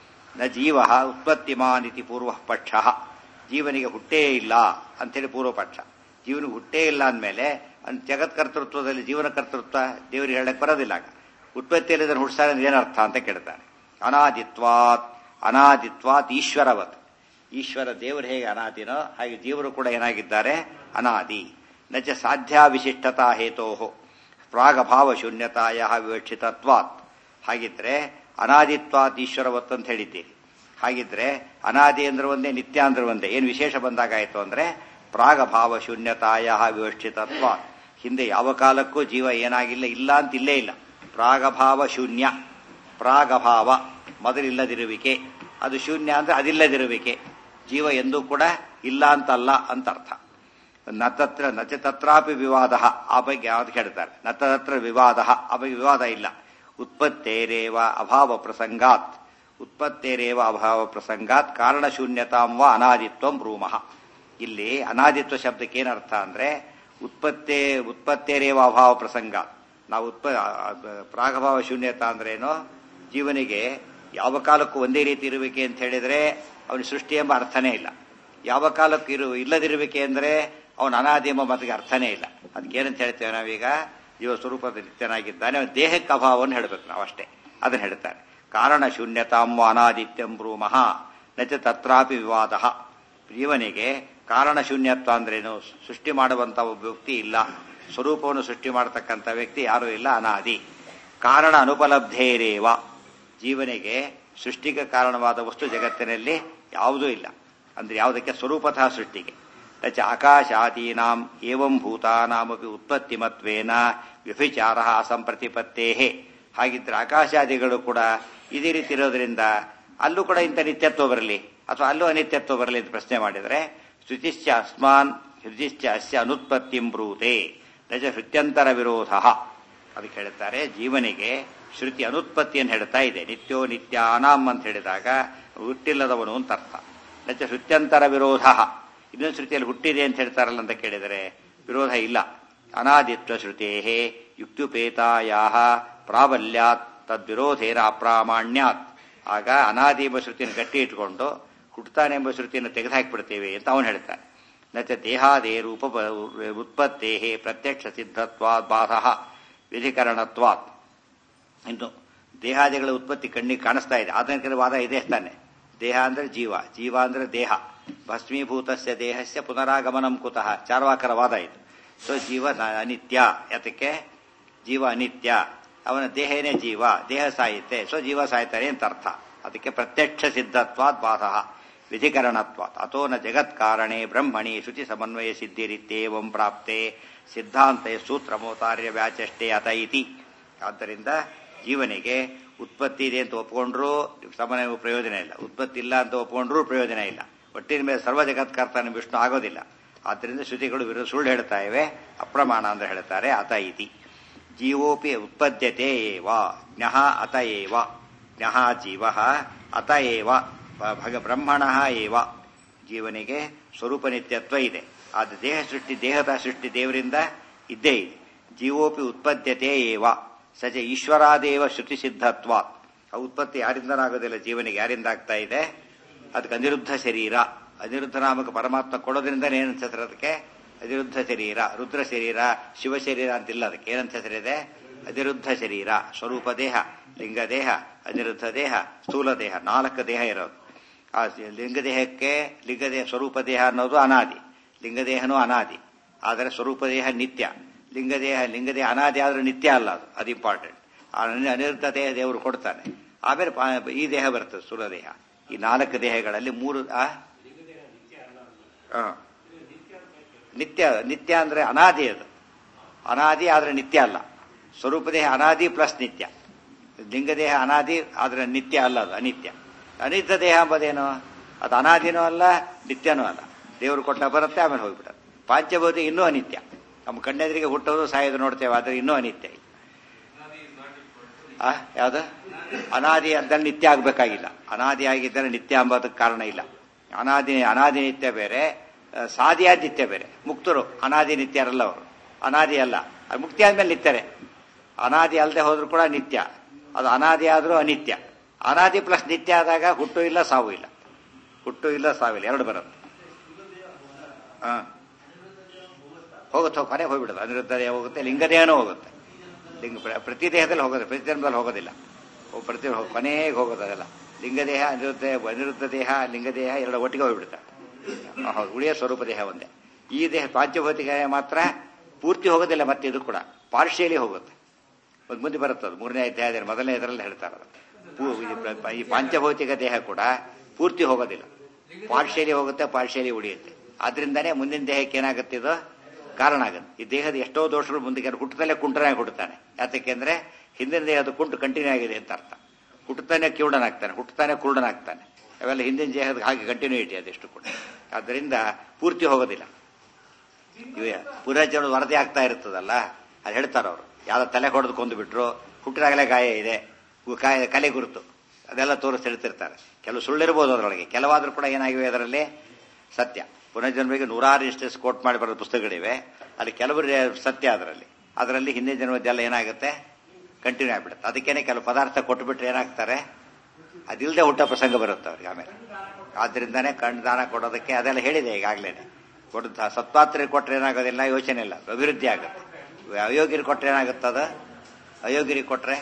ನ ಜೀವ ಉತ್ಪತ್ತಿಮಾನ್ ಇತಿ ಪೂರ್ವ ಪಕ್ಷ ಜೀವನಿಗೆ ಹುಟ್ಟೇ ಇಲ್ಲ ಅಂತೇಳಿ ಪೂರ್ವ ಪಕ್ಷ ಜೀವನಿಗೆ ಹುಟ್ಟೇ ಇಲ್ಲ ಅಂದಮೇಲೆ ಜಗತ್ಕರ್ತೃತ್ವದಲ್ಲಿ ಜೀವನ ಕರ್ತೃತ್ವ ದೇವರಿಗೆ ಹೇಳಕ್ ಬರೋದಿಲ್ಲ ಆಗ ಉತ್ಪತ್ತಿಯಲ್ಲಿ ಇದನ್ನು ಹುಡ್ಸಾರೆ ಅಂದ್ರೆ ಏನರ್ಥ ಅಂತ ಕೇಳ್ತಾನೆ ಅನಾದಿತ್ವಾತ್ ಅನಾದಿತ್ವಾತ್ ಈಶ್ವರವತ್ ಈಶ್ವರ ದೇವರು ಹೇಗೆ ಅನಾದಿನೋ ಹಾಗೆ ಜೀವರು ಕೂಡ ಏನಾಗಿದ್ದಾರೆ ಅನಾದಿ ನಚ ಸಾಧ್ಯ ವಿಶಿಷ್ಟತಾ ಹೇತೋ ಪ್ರಾಗಭಾವ ಶೂನ್ಯತಾಯ ವಿವಕ್ಷಿತತ್ವಾತ್ ಹಾಗಿದ್ರೆ ಅನಾದಿತ್ವಾತ್ ಈಶ್ವರವತ್ ಅಂತ ಹೇಳಿದ್ದೀರಿ ಹಾಗಿದ್ರೆ ಅನಾದಿ ಅಂದ್ರೆ ಒಂದೇ ನಿತ್ಯ ಅಂದ್ರೆ ಒಂದೇ ಏನು ವಿಶೇಷ ಬಂದಾಗಾಯ್ತು ಅಂದ್ರೆ ಪ್ರಾಗಭಾವ ಶೂನ್ಯತಾಯ ವಿವಕ್ಷಿತತ್ವ ಹಿಂದೆ ಯಾವ ಕಾಲಕ್ಕೂ ಜೀವ ಏನಾಗಿಲ್ಲ ಇಲ್ಲ ಅಂತ ಇಲ್ಲೇ ಇಲ್ಲ ಪ್ರಾಗಭಾವ ಶೂನ್ಯ ಪ್ರಾಗಭಾವ ಮೊದಲಿಲ್ಲದಿರುವಿಕೆ ಅದು ಶೂನ್ಯ ಅಂದ್ರೆ ಅದಿಲ್ಲದಿರುವಿಕೆ ಜೀವ ಎಂದೂ ಕೂಡ ಇಲ್ಲ ಅಂತಲ್ಲ ಅಂತ ಅರ್ಥ ನ ತತ್ರ ನಚ ತತ್ರಾಪಿ ವಿವಾದ ಆ ಬಗ್ಗೆ ಯಾವ್ದು ಹೇಳ್ತಾರೆ ನ ತತ್ರ ವಿವಾದ ಆ ಬಗ್ಗೆ ವಿವಾದ ಇಲ್ಲ ಉತ್ಪತ್ತೇರೇವ ಅಭಾವ ಪ್ರಸಂಗಾತ್ ಉತ್ಪತ್ತೇರೇವ ಅಭಾವ ಪ್ರಸಂಗಾತ್ ಕಾರಣ ಶೂನ್ಯತಾಂ ವಾ ಅನಾದಿತ್ವಂ ಬ್ರೂಮಃ ಇಲ್ಲಿ ಅನಾದಿತ್ವ ಶಬ್ದಕ್ಕೆ ಏನರ್ಥ ಅಂದ್ರೆ ಉತ್ಪತ್ತೇ ಉತ್ಪತ್ತೇರೇವ ಅಭಾವ ಪ್ರಸಂಗ ನಾವು ಉತ್ಪ ಪ್ರಾಗಭಾವ ಶೂನ್ಯತಾ ಅಂದ್ರೇನು ಜೀವನಿಗೆ ಯಾವ ಕಾಲಕ್ಕೂ ಒಂದೇ ರೀತಿ ಇರುವಿಕೆ ಅಂತ ಹೇಳಿದ್ರೆ ಅವನ ಸೃಷ್ಟಿ ಎಂಬ ಅರ್ಥನೇ ಇಲ್ಲ ಯಾವ ಕಾಲಕ್ಕೂ ಇರು ಇಲ್ಲದಿರುವಿಕೆ ಅಂದ್ರೆ ಅವನ ಅನಾದಿ ಎಂಬ ಮಾತಿಗೆ ಅರ್ಥನೇ ಇಲ್ಲ ಅದಕ್ಕೇನಂತ ಹೇಳ್ತೇವೆ ನಾವೀಗ ಜೀವ ಸ್ವರೂಪದ ನಿತ್ಯನಾಗಿದ್ದಾನೆ ಅವನ ದೇಹಕ್ಕೆ ಅಭಾವವನ್ನು ಹೇಳಬೇಕು ನಾವು ಅಷ್ಟೇ ಅದನ್ನ ಹೇಳ್ತಾರೆ ಕಾರಣ ಶೂನ್ಯತಾಂ ಅನಾದಿತ್ಯಂ ಬ್ರೂಮಃ ನಚ ತತ್ರಾಪಿ ವಿವಾದ ಜೀವನಿಗೆ ಕಾರಣ ಶೂನ್ಯತ್ವ ಅಂದ್ರೇನು ಸೃಷ್ಟಿ ಮಾಡುವಂತ ಒಬ್ಬ ವ್ಯಕ್ತಿ ಇಲ್ಲ ಸ್ವರೂಪವನ್ನು ಸೃಷ್ಟಿ ಮಾಡತಕ್ಕಂಥ ವ್ಯಕ್ತಿ ಯಾರೂ ಇಲ್ಲ ಅನಾದಿ ಕಾರಣ ಅನುಪಲಬ್ಧೇರೇವ ಜೀವನಿಗೆ ಸೃಷ್ಟಿಗೆ ಕಾರಣವಾದ ವಸ್ತು ಜಗತ್ತಿನಲ್ಲಿ ಯಾವುದೂ ಇಲ್ಲ ಅಂದ್ರೆ ಯಾವುದಕ್ಕೆ ಸ್ವರೂಪತಃ ಸೃಷ್ಟಿಗೆ ನಚ ಆಕಾಶಾದೀನಾಂ ಏವಂ ಭೂತಾನಾಮಪಿ ಉತ್ಪತ್ತಿಮತ್ವೇನ ವ್ಯಭಿಚಾರ ಅಸಂಪ್ರತಿಪತ್ತೇ ಹಾಗಿದ್ರೆ ಆಕಾಶಾದಿಗಳು ಕೂಡ ಇದೇ ರೀತಿ ಇರೋದ್ರಿಂದ ಅಲ್ಲೂ ಕೂಡ ಇಂಥ ನಿತ್ಯತ್ವ ಬರಲಿ ಅಥವಾ ಅಲ್ಲೂ ಅನಿತ್ಯತ್ವ ಬರಲಿ ಅಂತ ಪ್ರಶ್ನೆ ಮಾಡಿದರೆ ಶ್ರುತಿಶ್ಚ ಅಸ್ಮಾನ್ ಶ್ರುತಿಶ್ಚ ಅಸ್ಯ ಅನುತ್ಪತ್ತಿಂ ಬ್ರೂತೆ ನಜ ಶ್ರುತ್ಯಂತರ ವಿರೋಧ ಅದಕ್ಕೆ ಹೇಳ್ತಾರೆ ಜೀವನಿಗೆ ಶ್ರುತಿ ಅನುತ್ಪತ್ತಿಯನ್ನು ಹೇಳ್ತಾ ಇದೆ ನಿತ್ಯೋ ನಿತ್ಯ ಅನಾಮ್ ಅಂತ ಹೇಳಿದಾಗ ಹುಟ್ಟಿಲ್ಲದವನು ಅಂತ ಅರ್ಥ ನಚ ಶ್ರುತ್ಯಂತರ ವಿರೋಧ ಇನ್ನೊಂದು ಶ್ರುತಿಯಲ್ಲಿ ಹುಟ್ಟಿದೆ ಅಂತ ಹೇಳ್ತಾರಲ್ಲ ಅಂತ ಕೇಳಿದರೆ ವಿರೋಧ ಇಲ್ಲ ಅನಾದಿತ್ವ ಶ್ರುತೇ ಯುಕ್ತಿಪೇತಾಯಾ ಪ್ರಾಬಲ್ಯಾತ್ ತದ್ವಿರೋಧೇನ ಅಪ್ರಾಮಾಣ್ಯಾತ್ ಆಗ ಅನಾದಿ ಎಂಬ ಶ್ರುತಿಯನ್ನು ಗಟ್ಟಿ ಇಟ್ಕೊಂಡು ಹುಟ್ಟುತ್ತಾನೆ ಎಂಬ ಶ್ರುತಿಯನ್ನು ತೆಗೆದುಹಾಕಿಬಿಡ್ತೇವೆ ಅಂತ ಅವನು ಹೇಳ್ತಾನೆ ನಚ ದೇಹಾದೇರು ಉಪ ಉತ್ಪತ್ತೇ ಪ್ರತ್ಯಕ್ಷ ಸಿದ್ಧತ್ವಾತ್ ಬಾಧ ವಿಧಿಕರಣತ್ವಾತ್ ಇನ್ನು ದೇಹಾದಿಗಳ ಉತ್ಪತ್ತಿ ಕಣ್ಣಿಗೆ ಕಾಣಿಸ್ತಾ ಇದೆ ಆಧುನಿಕ ವಾದ ಇದೆ ತಾನೆ ದೇಹ ಅಂದ್ರೆ ಜೀವ ಜೀವ ಅಂದ್ರೆ ದೇಹ ಭಸ್ಮೀಭೂತಸ್ಯ ದೇಹಸ್ಯ ಪುನರಾಗಮನಂ ಕುತಃ ಚಾರ್ವಾಕರ ವಾದ ಇದು ಸೊ ಜೀವ ಅನಿತ್ಯ ಯಾತಕ್ಕೆ ಜೀವ ಅನಿತ್ಯ ಅವನ ದೇಹನೇ ಜೀವ ದೇಹ ಸಾಯುತ್ತೆ ಸೊ ಜೀವ ಸಾಯ್ತಾನೆ ಅಂತ ಅರ್ಥ ಅದಕ್ಕೆ ಪ್ರತ್ಯಕ್ಷ ಸಿದ್ಧತ್ವಾದ್ ಬಾಧ ವಿಧಿಕರಣತ್ವ ಅಥೋ ನ ಜಗತ್ಕಾರಣೆ ಬ್ರಹ್ಮಣಿ ಶುಚಿ ಸಮನ್ವಯ ಸಿದ್ಧಿರಿತ್ಯೇವಂ ಪ್ರಾಪ್ತೆ ಸಿದ್ಧಾಂತ ಸೂತ್ರಮೋತಾರ್ಯ ವ್ಯಾಚಷ್ಟೇ ಅತ ಇತಿ ಆದ್ದರಿಂದ ಜೀವನಿಗೆ ಉತ್ಪತ್ತಿ ಇದೆ ಅಂತ ಒಪ್ಕೊಂಡ್ರೂ ಸಮನ್ವಯ ಪ್ರಯೋಜನ ಇಲ್ಲ ಉತ್ಪತ್ತಿ ಇಲ್ಲ ಅಂತ ಒಪ್ಕೊಂಡ್ರೂ ಪ್ರಯೋಜನ ಇಲ್ಲ ಒಟ್ಟಿನ ಮೇಲೆ ಸರ್ವ ಜಗತ್ಕರ್ತನ ವಿಷ್ಣು ಆಗೋದಿಲ್ಲ ಆದ್ದರಿಂದ ಶ್ರುತಿಗಳು ವಿರುದ್ಧ ಸುಳ್ಳು ಹೇಳ್ತಾ ಇವೆ ಅಪ್ರಮಾಣ ಅಂತ ಹೇಳ್ತಾರೆ ಅತ ಇತಿ ಜೀವೋಪಿ ಉತ್ಪದ್ಯತೆ ಏವ ಜ್ಞಃ ಅತ ಏವ ಜ್ಞಃ ಜೀವ ಅತ ಏವ ಭಗ ಬ್ರಹ್ಮಣ ಏವ ಜೀವನಿಗೆ ಸ್ವರೂಪ ನಿತ್ಯತ್ವ ಇದೆ ಆದ ದೇಹ ಸೃಷ್ಟಿ ದೇಹದ ಸೃಷ್ಟಿ ದೇವರಿಂದ ಇದ್ದೇ ಇದೆ ಜೀವೋಪಿ ಉತ್ಪದ್ಯತೆ ಏವ ಸಜ ಈಶ್ವರಾದೇವ ಶ್ರುತಿ ಸಿದ್ಧತ್ವ ಆ ಉತ್ಪತ್ತಿ ಯಾರಿಂದನಾಗೋದಿಲ್ಲ ಜೀವನಿಗೆ ಯಾರಿಂದ ಆಗ್ತಾ ಇದೆ ಅದಕ್ಕೆ ಅನಿರುದ್ಧ ಶರೀರ ಅನಿರುದ್ಧ ನಾಮಕ ಪರಮಾತ್ಮ ಕೊಡೋದ್ರಿಂದ ಏನಂತ ಹೆಸರು ಅದಕ್ಕೆ ಅನಿರುದ್ಧ ಶರೀರ ರುದ್ರ ಶರೀರ ಶಿವ ಶರೀರ ಅಂತಿಲ್ಲ ಅದಕ್ಕೆ ಏನಂತ ಹೆಸರಿದೆ ಅನಿರುದ್ಧ ಶರೀರ ಸ್ವರೂಪ ದೇಹ ಲಿಂಗ ದೇಹ ಅನಿರುದ್ಧ ದೇಹ ಸ್ಥೂಲ ದೇಹ ನಾಲ್ಕು ದೇಹ ಇರೋದು ಆ ಲಿಂಗದೇಹಕ್ಕೆ ಲಿಂಗದೇಹ ಸ್ವರೂಪ ದೇಹ ಅನ್ನೋದು ಅನಾದಿ ಲಿಂಗದೇಹನೂ ಅನಾದಿ ಆದರೆ ಸ್ವರೂಪ ದೇಹ ನಿತ್ಯ ಲಿಂಗದೇಹ ಲಿಂಗದೇಹ ಅನಾದಿ ಆದ್ರೆ ನಿತ್ಯ ಅಲ್ಲ ಅದು ಅದು ಇಂಪಾರ್ಟೆಂಟ್ ಆ ಅನಿರುದ್ಧ ದೇಹ ದೇವರು ಕೊಡ್ತಾನೆ ಆಮೇಲೆ ಪಾ- ಈ ದೇಹ ಬರ್ತದೆ ಸ್ಥೂಲ ದೇಹ ಈ ನಾಲ್ಕು ದೇಹಗಳಲ್ಲಿ ಮೂರು ಆ? ಆ. ನಿತ್ಯ ನಿತ್ಯ ಅಂದ್ರೆ ಅನಾದಿ ಅದು ಅನಾದಿ ಆದ್ರೆ ನಿತ್ಯ ಅಲ್ಲ ಸ್ವರೂಪ ದೇಹ ಅನಾದಿ ಪ್ಲಸ್ ನಿತ್ಯ ಲಿಂಗದೇಹ ಅನಾದಿ ಆದ್ರೆ ನಿತ್ಯ ಅಲ್ಲ ಅದು ಅನಿತ್ಯ ಅನಿತ್ಯ ದೇಹ ಎಂಬುದೇನು ಅದು ಅನಾದಿನೂ ಅಲ್ಲ ನಿತ್ಯನೂ ಅಲ್ಲ ದೇವರು ಕೊಟ್ಟ ಬರುತ್ತೆ ಆಮೇಲೆ ಹೋಗ್ಬಿಡೋದು ಪಾಂಚಭೌತಿ ಇನ್ನೂ ಅನಿತ್ಯ ನಮ್ಮ ಕಣ್ಣೆದುರಿಗೆ ಹುಟ್ಟೋದು ಸಾಯೋದು ನೋಡ್ತೇವೆ ಆದ್ರೆ ಇನ್ನೂ ಅನಿತ್ಯ ಆ ಯಾವ್ದು ಅನಾದಿ ಅದ್ದಲ್ಲಿ ನಿತ್ಯ ಆಗ್ಬೇಕಾಗಿಲ್ಲ ಅನಾದಿ ಆಗಿದ್ದರೆ ನಿತ್ಯ ಅಂಬೋದಕ್ಕೆ ಕಾರಣ ಇಲ್ಲ ಅನಾದಿ ಅನಾದಿ ನಿತ್ಯ ಬೇರೆ ಆ, ಸಾದಿಯಾದ ನಿತ್ಯ ಬೇರೆ ಮುಕ್ತರು ಅನಾದಿ ನಿತ್ಯರಲ್ಲ ಅವರು ಅನಾದಿ ಅಲ್ಲ ಅದು ಮುಕ್ತಿ ಆದ್ಮೇಲೆ ನಿತ್ಯರೇ ಅನಾದಿ ಅಲ್ಲದೆ ಹೋದ್ರು ಕೂಡ ನಿತ್ಯ ಅದು ಅನಾದಿ ಆದ್ರೂ ಅನಿತ್ಯ ಅನಾದಿ ಪ್ಲಸ್ ನಿತ್ಯ ಆದಾಗ ಹುಟ್ಟು ಇಲ್ಲ ಸಾವು ಇಲ್ಲ ಹುಟ್ಟು ಇಲ್ಲ ಸಾವಿಲ್ಲ ಎರಡು ಬರುತ್ತೆ ಹಾ ಹೋಗುತ್ತೆ ಕೊನೆಗೆ ಹೋಗ್ಬಿಡುತ್ತೆ ಅನಿರುದ್ಧ ದೇಹ ಹೋಗುತ್ತೆ ಲಿಂಗದೇಹನೂ ಹೋಗುತ್ತೆ ಲಿಂಗ ಪ್ರ- ಪ್ರತಿ ದೇಹದಲ್ಲಿ ಹೋಗೋದು ಪ್ರತಿ ಜನ್ಮದಲ್ಲಿ ಹೋಗೋದಿಲ್ಲ ಓ, ಪ್ರತಿ ಹೋ- ಕೊನೆಗೆ ಹೋಗೋದು ಅದೆಲ್ಲ ಲಿಂಗದೇಹ ಅನಿರುದ್ಧ ಅನಿರುದ್ಧ ದೇಹ ಲಿಂಗದೇಹ ಎರಡು ಒಟ್ಟಿಗೆ ಹೋಗ್ಬಿಡುತ್ತೆ ಆ, ಹೌದು ಉಳಿಯ ಸ್ವರೂಪ ದೇಹ ಒಂದೇ ಈ ದೇಹ ಪಾಂಚಭೌತಿಕ ದೇಹ ಮಾತ್ರ ಪೂರ್ತಿ ಹೋಗೋದಿಲ್ಲ ಮತ್ತೆ ಇದು ಕೂಡ ಪಾರ್ಶಿಯಲಿ ಹೋಗುತ್ತೆ ಒಂದು ಮುಂದೆ ಬರುತ್ತೆ ಅದು ಮೂರನೇ ಅಧ್ಯಾಯದಲ್ಲಿ ಮೊದಲನೇ ಇದರಲ್ಲಿ ಹೇಳ್ತಾರೆ ಅದು. ಪೂ- ಈ ಪ್ರ- ಈ ಪಾಂಚಭೌತಿಕ ದೇಹ ಕೂಡ ಪೂರ್ತಿ ಹೋಗೋದಿಲ್ಲ ಪಾರ್ಶಿಯಲಿ ಹೋಗುತ್ತೆ ಪಾರ್ಶಿಯಲಿ ಉಳಿಯುತ್ತೆ ಆದ್ರಿಂದಾನೇ ಮುಂದಿನ ದೇಹಕ್ಕೆ ಏನಾಗುತ್ತೆ ಇದು ಕಾರಣ ಆಗುತ್ತೆ ಈ ದೇಹದ ಎಷ್ಟೋ ದೋಷಗಳು ಮುಂದಕ್ಕೆ ಹುಟ್ಟದಲ್ಲೇ ಕುಂಟನಾಗಿ ಹುಟ್ಟುತ್ತಾನೆ ಯಾತಕ್ಕೆ ಅಂದ್ರೆ ಹಿಂದಿನ ದೇಹದ ಕುಂಟು ಕಂಟಿನ್ಯೂ ಆಗಿದೆ ಅಂತ ಅರ್ಥ ಹುಟ್ಟುತ್ತಾನೆ ಕಿವುಡನಾಗ್ತಾನೆ ಹುಟ್ಟುತ್ತಾನೆ ಕುರುಡನಾಗ್ತಾನೆ ಅವೆಲ್ಲ ಹಿಂದಿನ ದೇಹದ ಹಾಗೆ ಕಂಟಿನ್ಯೂಟಿ ಅದೆಷ್ಟು ಕೂಡ ಆದ್ದರಿಂದ ಪೂರ್ತಿ ಹೋಗೋದಿಲ್ಲ ಇವೆ ಪುರಾಜನ ವರದಿ ಆಗ್ತಾ ಇರ್ತದಲ್ಲ ಅದು ಹೇಳ್ತಾರ ಅವರು ಯಾವ್ದೋ ತಲೆ ಹೊಡೆದು ಕೊಂದು ಬಿಟ್ರು ಹುಟ್ಟಿದಾಗಲೇ ಗಾಯ ಇದೆ ಗು- ಕಾಯ ಕಲೆ ಗುರುತು ಅದೆಲ್ಲ ತೋರಿಸಿ ಹೇಳ್ತಿರ್ತಾರೆ ಕೆಲವು ಸುಳ್ಳಿರ್ಬೋದು ಅದರೊಳಗೆ ಕೆಲವಾದ್ರೂ ಕೂಡ ಏನಾಗಿವೆ ಅದರಲ್ಲಿ ಸತ್ಯ ಪುನರ್ಜನ್ಮಿಗೆ ನೂರಾರು ಇನ್ಸ್ಟೆನ್ಸ್ ಕೋಟ್ ಮಾಡಿ ಬರೋ ಪುಸ್ತಕಗಳಿವೆ ಅಲ್ಲಿ ಕೆಲವರು ಸತ್ಯ ಅದರಲ್ಲಿ ಅದರಲ್ಲಿ ಹಿಂದಿನ ಜನ್ಮದ್ದೆಲ್ಲ ಏನಾಗುತ್ತೆ ಕಂಟಿನ್ಯೂ ಆಗ್ಬಿಡುತ್ತೆ ಅದಕ್ಕೇನೆ ಕೆಲವು ಪದಾರ್ಥ ಕೊಟ್ಟುಬಿಟ್ರೆ ಏನಾಗ್ತಾರೆ ಅದಿಲ್ಲದೆ ಹುಟ್ಟ ಪ್ರಸಂಗ ಬರುತ್ತೆ ಅವ್ರಿಗೆ ಆಮೇಲೆ ಆದ್ರಿಂದಾನೇ ಕಣ್ಣು ದಾನ ಕೊಡೋದಕ್ಕೆ ಅದೆಲ್ಲ ಹೇಳಿದೆ ಈಗಾಗಲೇ ಕೊಟ್ಟು ಸತ್ಪಾತ್ರೆ ಕೊಟ್ರೆ ಏನಾಗೋದಿಲ್ಲ ಯೋಚನೆ ಇಲ್ಲ ಅಭಿವೃದ್ಧಿ ಆಗುತ್ತೆ ಅಯೋಗ್ಯರಿಗೆ ಕೊಟ್ರೆ ಏನಾಗುತ್ತದ ಅಯೋಗ್ಯರಿಗೆ ಕೊಟ್ರೆ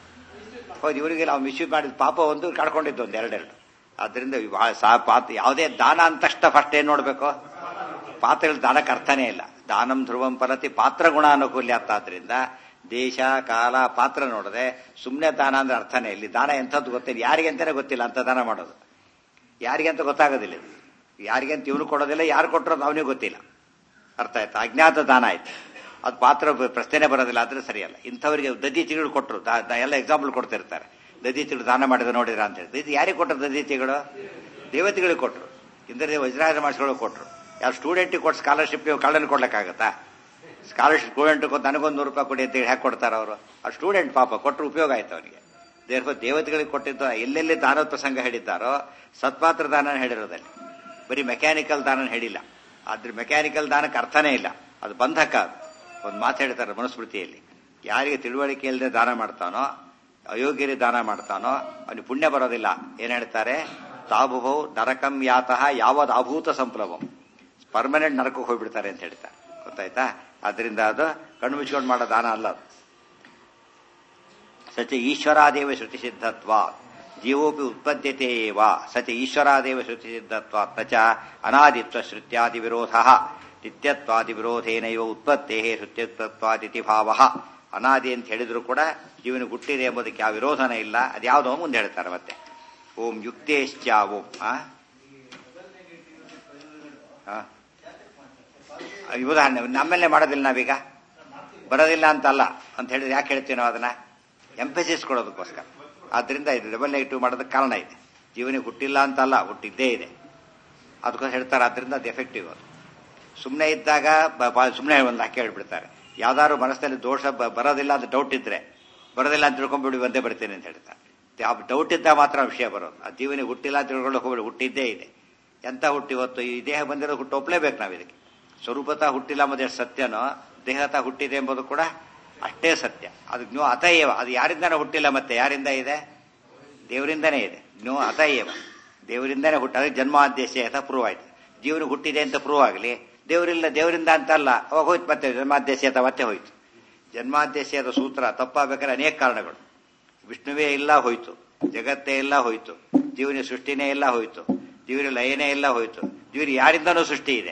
ಹೌದು ಇವರಿಗೆ ನಾವು ಮಿಸ್ಯೂಸ್ ಮಾಡಿದ ಪಾಪ ಒಂದು ಕಳ್ಕೊಂಡಿದ್ದು ಒಂದು ಎರಡೆರಡು ಆದ್ರಿಂದ ಇವ್ ಬಹಳ ಸಾ ಪಾತ್ರ ಯಾವುದೇ ದಾನ ಅಂತ ತಕ್ಷಣ ಫಸ್ಟ್ ಏನ್ ನೋಡ್ಬೇಕು ಪಾತ್ರಗಳು ದಾನಕ್ಕೆ ಅರ್ಥನೇ ಇಲ್ಲ ದಾನಂ ಧ್ರುವಂ ಫಲತಿ ಪಾತ್ರ ಗುಣ ಅನುಕೂಲ್ಯ ಅಂತ ಆದ್ರಿಂದ ದೇಶ ಕಾಲ ಪಾತ್ರ ನೋಡದೆ ಸುಮ್ಮನೆ ದಾನ ಅಂದ್ರೆ ಅರ್ಥನೇ ಇಲ್ಲಿ ದಾನ ಎಂಥದ್ದು ಗೊತ್ತಿಲ್ಲ ಯಾರಿಗೆ ಅಂತಾನೆ ಗೊತ್ತಿಲ್ಲ ಅಂತ ದಾನ ಮಾಡೋದು ಯಾರಿಗೆ ಅಂತ ಗೊತ್ತಾಗೋದಿಲ್ಲ ಇದು ಯಾರಿಗೆ ಅಂತ ಇವನು ಕೊಡೋದಿಲ್ಲ ಯಾರು ಕೊಟ್ಟರೋದು ಅವನಿಗೆ ಗೊತ್ತಿಲ್ಲ ಅರ್ಥ ಆಯ್ತಾ ಅಜ್ಞಾತ ದಾನ ಆಯ್ತು ಅದು ಪಾತ್ರ ಬ- ಪ್ರಶ್ನೆನೇ ಬರೋದಿಲ್ಲ ಆದ್ರೆ ಸರಿಯಲ್ಲ ಇಂಥವರಿಗೆ ದದೀತಿಗಳು ಕೊಟ್ಟರು ಎಲ್ಲ ಎಕ್ಸಾಂಪಲ್ ಕೊಡ್ತಿರ್ತಾರೆ ದದೀತಿಗಳು ದಾನ ಮಾಡಿದ ನೋಡಿದ್ರ ಅಂತ ಹೇಳಿ ಇದು ಯಾರಿಗೆ ಕೊಟ್ಟರು ದದೀತಿಗಳು ದೇವತೆಗಳಿಗೆ ಕೊಟ್ಟರು ಇಂದ್ರದೇವ ವಜ್ರಾಯನ ಮಾಡಿಸ್ಕೊಳ್ಳೋ ಕೊಟ್ಟರು ಯಾರು ಸ್ಟೂಡೆಂಟಿಗೆ ಕೊಟ್ಟು ಸ್ಕಾಲರ್ಶಿಪ್ ಕಳ್ಳನ ಕೊಡ್ಲಿಕ್ಕಾಗತ್ತಾ ಸ್ಕಾಲರ್ಶಿಪ್ ಸ್ಟೂಡೆಂಟ್ ನನಗೊಂದು ನೂರು ರೂಪಾಯಿ ಕೊಡಿ ಅಂತ ಹೇಳಿ ಹ್ಯಾಕ್ ಕೊಡ್ತಾರೆ ಅವರು ಆ ಸ್ಟೂಡೆಂಟ್ ಪಾಪ ಕೊಟ್ಟರು ಉಪಯೋಗ ಆಯ್ತು ಅವನಿಗೆ ದೇರ್ಫ ದೇವತೆಗಳಿಗೆ ಕೊಟ್ಟಿದ್ದ ಎಲ್ಲೆಲ್ಲಿ ದಾನದ ಪ್ರಸಂಗ ಹೇಳಿದ್ದಾರೋ ಸತ್ಪಾತ್ರ ದಾನ ಹೇಳಿರೋದಲ್ಲಿ ಬರೀ ಮೆಕ್ಯಾನಿಕಲ್ ದಾನ ಹೇಳಿಲ್ಲ ಆದ್ರೆ ಮೆಕ್ಯಾನಿಕಲ್ ದಾನಕ್ಕೆ ಅರ್ಥನೇ ಇಲ್ಲ ಅದು ಬಂಧಕ ಅದು ಒಂದು ಮಾತು ಹೇಳ್ತಾರೆ ಮನುಸ್ಮೃತಿಯಲ್ಲಿ ಯಾರಿಗೆ ತಿಳುವಳಿಕೆ ಇಲ್ಲದೆ ದಾನ ಮಾಡ್ತಾನೋ ಅಯೋಗ್ಯರಿ ದಾನ ಮಾಡ್ತಾನೋ ಅವನಿಗೆ ಪುಣ್ಯ ಬರೋದಿಲ್ಲ ಏನ್ ಹೇಳ್ತಾರೆ ತಾಭುಭೌ ನರಕಂ ಯಾತಃ ಯಾವದ್ ಅಭೂತ ಸಂಪ್ಲವಂ ಪರ್ಮನೆಂಟ್ ನರಕಕ್ಕೆ ಹೋಗ್ಬಿಡ್ತಾರೆ ಅಂತ ಹೇಳ್ತಾರೆ ಗೊತ್ತಾಯ್ತಾ ಅದರಿಂದ ಅದು ಕಣ್ಣು ಮುಚ್ಕೊಂಡು ಮಾಡೋ ದಾನ ಅಲ್ಲ ಅದು ಸಚ ಈಶ್ವರಾದೇವ ಶ್ರುತಿ ಸಿದ್ಧತ್ವ ಜೀವೋಪಿ ಉತ್ಪದ್ಯತೆ ಏವ ಸಚ ಈಶ್ವರಾದೇವ ಶ್ರುತಿ ಸಿದ್ಧತ್ವ ನಚ ಅನಾದಿತ್ವ ಶ್ರುತ್ಯಾದಿ ವಿರೋಧ ನಿತ್ಯತ್ವಾದಿ ವಿರೋಧೇನೈವ ಉತ್ಪತ್ತೇ ಶ್ರುತ್ಯತ್ವಾದಿತಿ ಭಾವ ಅನಾದಿ ಅಂತ ಹೇಳಿದ್ರು ಕೂಡ ಜೀವನ ಹುಟ್ಟಿದೆ ಎಂಬುದಕ್ಕೆ ಯಾವ ವಿರೋಧನೇ ಇಲ್ಲ ಅದ್ಯಾವುದೋ ಮುಂದೆ ಹೇಳ್ತಾರೆ ಮತ್ತೆ ಓಂ ಯುಕ್ತೇಶ್ಚ ಓಂ ಆ ಆ? ಈ ಉದಾಹರಣೆ ನಮ್ಮಲ್ಲೇ ಮಾಡೋದಿಲ್ಲ ನಾವೀಗ ಬರೋದಿಲ್ಲ ಅಂತಲ್ಲ ಅಂತ ಹೇಳಿದ್ರೆ ಯಾಕೆ ಹೇಳ್ತೀವಿ ನಾವು ಅದನ್ನ ಎಂಫಸಿಸ್ ಕೊಡೋದಕ್ಕೋಸ್ಕರ ಆದ್ರಿಂದ ಇದು ಡಬಲ್ ನೆಗೆಟಿವ್ ಮಾಡೋದಕ್ಕೆ ಕಾರಣ ಇದೆ ಜೀವನಿಗೆ ಹುಟ್ಟಿಲ್ಲ ಅಂತಲ್ಲ ಹುಟ್ಟಿದ್ದೇ ಇದೆ ಅದಕ್ಕೋಸ್ಕರ ಹೇಳ್ತಾರೆ ಆದ್ರಿಂದ ಅದು ಎಫೆಕ್ಟಿವ್ ಅದು ಸುಮ್ಮನೆ ಇದ್ದಾಗ ಸುಮ್ಮನೆ ಒಂದು ಹಾಕಿ ಹೇಳ್ಬಿಡ್ತಾರೆ ಯಾವ್ದಾದ್ರು ಮನಸ್ಸಿನಲ್ಲಿ ದೋಷ ಬ- ಬರೋದಿಲ್ಲ ಅಂತ ಡೌಟ್ ಇದ್ರೆ ಬರೋದಿಲ್ಲ ಅಂತ ತಿಳ್ಕೊಂಡ್ಬಿಡಿ ಒಂದೇ ಬರ್ತೀನಿ ಅಂತ ಹೇಳ್ತಾರೆ ಆ ಡೌಟ್ ಇದ್ದಾಗ ಮಾತ್ರ ಆ ವಿಷಯ ಬರೋದು ಆ ಜೀವನಿಗೆ ಹುಟ್ಟಿಲ್ಲ ಅಂತ ತಿಳ್ಕೊಂಡು ಹೋಗ್ಬಿಡಿ ಹುಟ್ಟಿದ್ದೇ ಇದೆ ಎಂತ ಹುಟ್ಟಿ ಇವತ್ತು ಈ ದೇಹ ಬಂದಿರೋ ಹುಟ್ಟು ಒಪ್ಲೇಬೇಕು ನಾವು ಇದಕ್ಕೆ ಸ್ವರೂಪತಃ ಹುಟ್ಟಿಲ್ಲ ಎಂಬುದು ಎಷ್ಟು ಸತ್ಯನೋ ದೇಹತಃ ಹುಟ್ಟಿದೆ ಎಂಬುದು ಕೂಡ ಅಷ್ಟೇ ಸತ್ಯ ಅದು ಜ್ಞೋ ಅತಯೇವ ಅದು ಯಾರಿಂದನೇ ಹುಟ್ಟಿಲ್ಲ ಮತ್ತೆ ಯಾರಿಂದ ಇದೆ ದೇವರಿಂದನೇ ಇದೆ ಜ್ಞೋ ಅತಯೇವ ದೇವರಿಂದನೇ ಹುಟ್ಟ ಅದಕ್ಕೆ ಜನ್ಮಾದ್ಯಶ ಅಂತ ಪ್ರೂವ್ ಆಯ್ತು ಜೀವನಿಗೆ ಹುಟ್ಟಿದೆ ಅಂತ ಪ್ರೂವ್ ಆಗಲಿ ದೇವರಿಲ್ಲ ದೇವರಿಂದ ಅಂತ ಅಲ್ಲ ಅವಾಗ ಹೋಯ್ತು ಮತ್ತೆ ಜನ್ಮಾದ್ಯಶ ಅಂತ ಮತ್ತೆ ಹೋಯ್ತು ಜನ್ಮಾದ್ಯಶದ ಸೂತ್ರ ತಪ್ಪಾಗಬೇಕಾದ್ರೆ ಅನೇಕ ಕಾರಣಗಳು ವಿಷ್ಣುವೇ ಇಲ್ಲ ಹೋಯ್ತು ಜಗತ್ತೇ ಇಲ್ಲ ಹೋಯ್ತು ಜೀವನ ಸೃಷ್ಟಿನೇ ಇಲ್ಲ ಹೋಯ್ತು ಜೀವನ ಲಯನೇ ಇಲ್ಲ ಹೋಯ್ತು ಜೀವನ ಯಾರಿಂದನೂ ಸೃಷ್ಟಿ ಇದೆ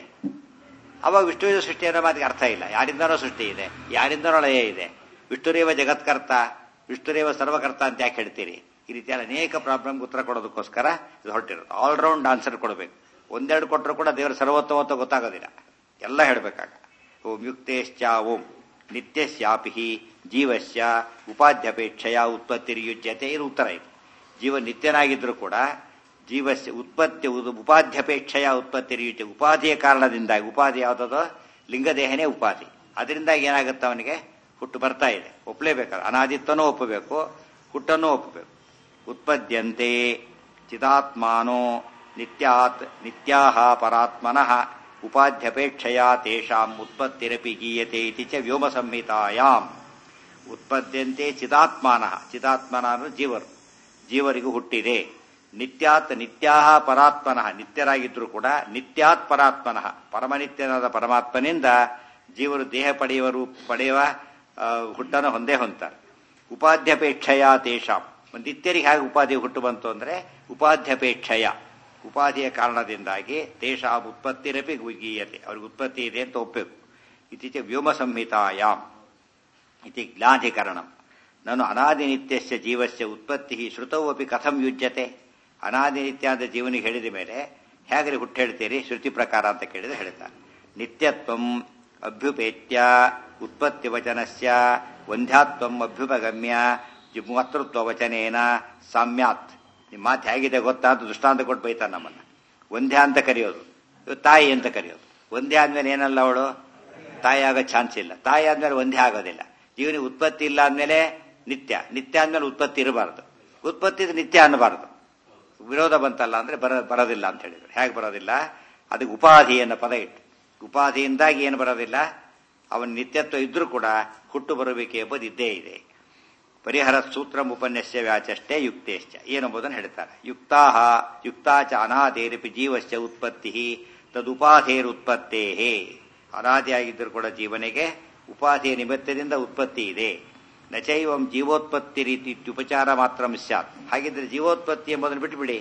ಅವಾಗ ವಿಷ್ಣುವಿನ ಸೃಷ್ಟಿ ಅನ್ನೋ ಮಾತಿಗೆ ಅರ್ಥ ಇಲ್ಲ ಯಾರಿಂದನೋ ಸೃಷ್ಟಿ ಇದೆ ಯಾರಿಂದನೋ ಲಯ ಇದೆ ವಿಷ್ಣುರೇವ ಜಗತ್ಕರ್ತ ವಿಷ್ಣುರೇವ ಸರ್ವಕರ್ತ ಅಂತ ಯಾಕೆ ಹೇಳ್ತೀರಿ ಈ ರೀತಿಯಾದ ಅನೇಕ ಪ್ರಾಬ್ಲಮ್ ಉತ್ತರ ಕೊಡೋದಕ್ಕೋಸ್ಕರ ಇದು ಹೊರಟಿರೋದು ಆಲ್ರೌಂಡ್ ಆನ್ಸರ್ ಕೊಡಬೇಕು ಒಂದೆರಡು ಕೊಟ್ಟರು ಕೂಡ ದೇವರ ಸರ್ವೋತ್ತಮತ್ವ ಗೊತ್ತಾಗೋದಿಲ್ಲ ಎಲ್ಲ ಹೇಳಬೇಕಾಗ ಓಂ ಯುಕ್ತೇಶ್ಚ ಓಂ ನಿತ್ಯಶ್ಯಾಪಿ ಜೀವಸ್ಯ ಉಪಾಧ್ಯಪೇಕ್ಷೆಯ ಉತ್ಪತ್ತಿರ್ಯುಜ್ಯತೆ ಇದು ಉತ್ತರ ಇದು ಜೀವ ನಿತ್ಯನಾಗಿದ್ರೂ ಕೂಡ ಜೀವಸ್ಯ ಉತ್ಪತ್ತಿ ಉದ್- ಉಪಾಧ್ಯಪೇಕ್ಷೆಯ ಉತ್ಪತ್ತಿರ್ಯುಜ್ಯ ಉಪಾಧಿಯ ಕಾರಣದಿಂದಾಗಿ ಉಪಾಧಿ ಯಾವುದೋ ಲಿಂಗದೇಹನೇ ಉಪಾಧಿ ಅದರಿಂದಾಗಿ ಏನಾಗುತ್ತೆ ಅವನಿಗೆ ಹುಟ್ಟು ಬರ್ತಾ ಇದೆ ಒಪ್ಪಲೇಬೇಕಾದ್ರೆ ಅನಾದಿತ್ವನೂ ಒಪ್ಪಬೇಕು ಹುಟ್ಟನ್ನೂ ಒಪ್ಪಬೇಕು ಉತ್ಪದ್ಯಂತೆ ಚಿದಾತ್ಮಾನೋ ನಿತ್ಯಾತ್ ನಿತ್ಯಾಹ ಪರಾತ್ಮನಃ ಉಪಾಧ್ಯಪೇಕ್ಷೆಯ ತೇಷಾಂ ಉತ್ಪತ್ತಿರಪಿ ಗೀಯತೆ ಇತಿ ಚ ವ್ಯೋಮ ಸಂಹಿತಾಯಾಮ್ ಉತ್ಪದ್ಯಂತೆ ಚಿದಾತ್ಮಾನಃ ಚಿದಾತ್ಮನ ಅಂದ್ರೆ ಜೀವರು ಜೀವರಿಗೂ ಹುಟ್ಟಿದೆ ನಿತ್ಯಾತ್ ನಿತ್ಯಾಹ ಪರಾತ್ಮನಃ ನಿತ್ಯರಾಗಿದ್ರು ಕೂಡ ನಿತ್ಯಾತ್ ಪರಾತ್ಮನಃ ಪರಮನಿತ್ಯನಾದ ಪರಮಾತ್ಮನಿಂದ ಜೀವರು ದೇಹ ಪಡೆಯುವರು ಪಡೆಯುವ ಆ, ಹುಟ್ಟನ್ನು ಹೊಂದೇ ಹೊಂತಾರೆ ಉಪಾಧ್ಯಪೇಕ್ಷೆಯ ತೇಷಾಂ ನಿತ್ಯರಿಗೆ ಹೇಗೆ ಉಪಾಧಿ ಹುಟ್ಟು ಬಂತು ಅಂದ್ರೆ ಉಪಾಧ್ಯಪೇಕ್ಷೆಯ ಉಪಾಧಿಯ ಕಾರಣದಿಂದಾಗಿ ತೇಷಾಂ ಉತ್ಪತ್ತಿರಪಿ ಗೀಯತೆ ಅವ್ರಿಗೆ ಉತ್ಪತ್ತಿ ಇದೆ ಅಂತ ಒಪ್ಪಬೇಕು ಇತ್ತೀಚೆ ವ್ಯೋಮ ಸಂಹಿತಾಯಾಮ್ ಇತಿ ಜ್ಞಾಧಿಕರಣಂ ನಾನು ಅನಾದಿನಿತ್ಯಸ್ಯ ಜೀವಸ್ಯ ಉತ್ಪತ್ತಿ ಶ್ರುತವು ಅಪಿ ಕಥಂ ಯುಜ್ಯತೆ ಅನಾದಿನಿತ್ಯ ಅಂತ ಜೀವನಿಗೆ ಹೇಳಿದ ಮೇಲೆ ಹೇಗ್ರಿ ಹುಟ್ಟು ಹೇಳ್ತೀರಿ ಶ್ರುತಿ ಪ್ರಕಾರ ಅಂತ ಕೇಳಿದ್ರೆ ಹೇಳ್ತಾರೆ ನಿತ್ಯತ್ವಂ ಅಭ್ಯುಪೇತ್ಯ ಉತ್ಪತ್ತಿ ವಚನಸ್ಯ ವಂಧ್ಯಾತ್ವಂ ಅಭ್ಯುಪಗಮ್ಯ ಮಾತೃತ್ವ ವಚನೇನ ಸಾಮ್ಯಾತ್ ನಿಮ್ಮ ಮಾತು ಹೇಗಿದೆ ಗೊತ್ತಾ ಅಂತ ದೃಷ್ಟಾಂತ ಕೊಟ್ಟು ಬೈತಾನೆ ನಮ್ಮನ್ನ ಒಂದೇ ಅಂತ ಕರೆಯೋದು ಇವ್ ತಾಯಿ ಅಂತ ಕರೆಯೋದು ಒಂದೇ ಆದ್ಮೇಲೆ ಏನಲ್ಲ ಅವಳು ತಾಯಿ ಆಗೋ ಚಾನ್ಸ್ ಇಲ್ಲ ತಾಯಿ ಆದ್ಮೇಲೆ ಒಂದೇ ಆಗೋದಿಲ್ಲ ಜೀವನಿಗೆ ಉತ್ಪತ್ತಿ ಇಲ್ಲ ಅಂದ್ಮೇಲೆ ನಿತ್ಯ ನಿತ್ಯ ಅಂದ್ಮೇಲೆ ಉತ್ಪತ್ತಿ ಇರಬಾರದು ಉತ್ಪತ್ತಿ ಇದು ನಿತ್ಯ ಅನ್ನಬಾರದು ವಿರೋಧ ಬಂತಲ್ಲ ಅಂದ್ರೆ ಬರ ಬರೋದಿಲ್ಲ ಅಂತ ಹೇಳಿದ್ರು ಹೇಗೆ ಬರೋದಿಲ್ಲ ಅದಕ್ಕೆ ಉಪಾಧಿ ಅನ್ನೋ ಪದ ಇಟ್ಟು ಉಪಾಧಿಯಿಂದಾಗಿ ಏನು ಬರೋದಿಲ್ಲ ಅವನ ನಿತ್ಯತ್ವ ಇದ್ರೂ ಕೂಡ ಹುಟ್ಟು ಬರಬೇಕೆ ಎಂಬುದು ಇದ್ದೇ ಇದೆ ಪರಿಹರ ಸೂತ್ರ ಉಪನ್ಯಾಸ ವ್ಯಾಚಷ್ಟೇ ಯುಕ್ತೇಶ್ಚ ಏನೆಂಬುದನ್ನು ಹೇಳ್ತಾರೆ ಯುಕ್ತಾಹ ಯುಕ್ತಾಚ ಅನಾದೇರಿಪಿ ಜೀವಶ್ಚ ಉತ್ಪತ್ತಿ ತದುಪಾಧೇರುತ್ಪತ್ತೇ ಅನಾದಿಯಾಗಿದ್ದರೂ ಕೂಡ ಜೀವನಿಗೆ ಉಪಾಧಿಯ ನಿಮಿತ್ತದಿಂದ ಉತ್ಪತ್ತಿ ಇದೆ ನಚೈವಂ ಜೀವೋತ್ಪತ್ತಿ ರೀತಿ ಉಪಚಾರ ಮಾತ್ರ ಸ್ಯಾತ್ ಹಾಗಿದ್ರೆ ಜೀವೋತ್ಪತ್ತಿ ಎಂಬುದನ್ನು ಬಿಟ್ಟುಬಿಡಿ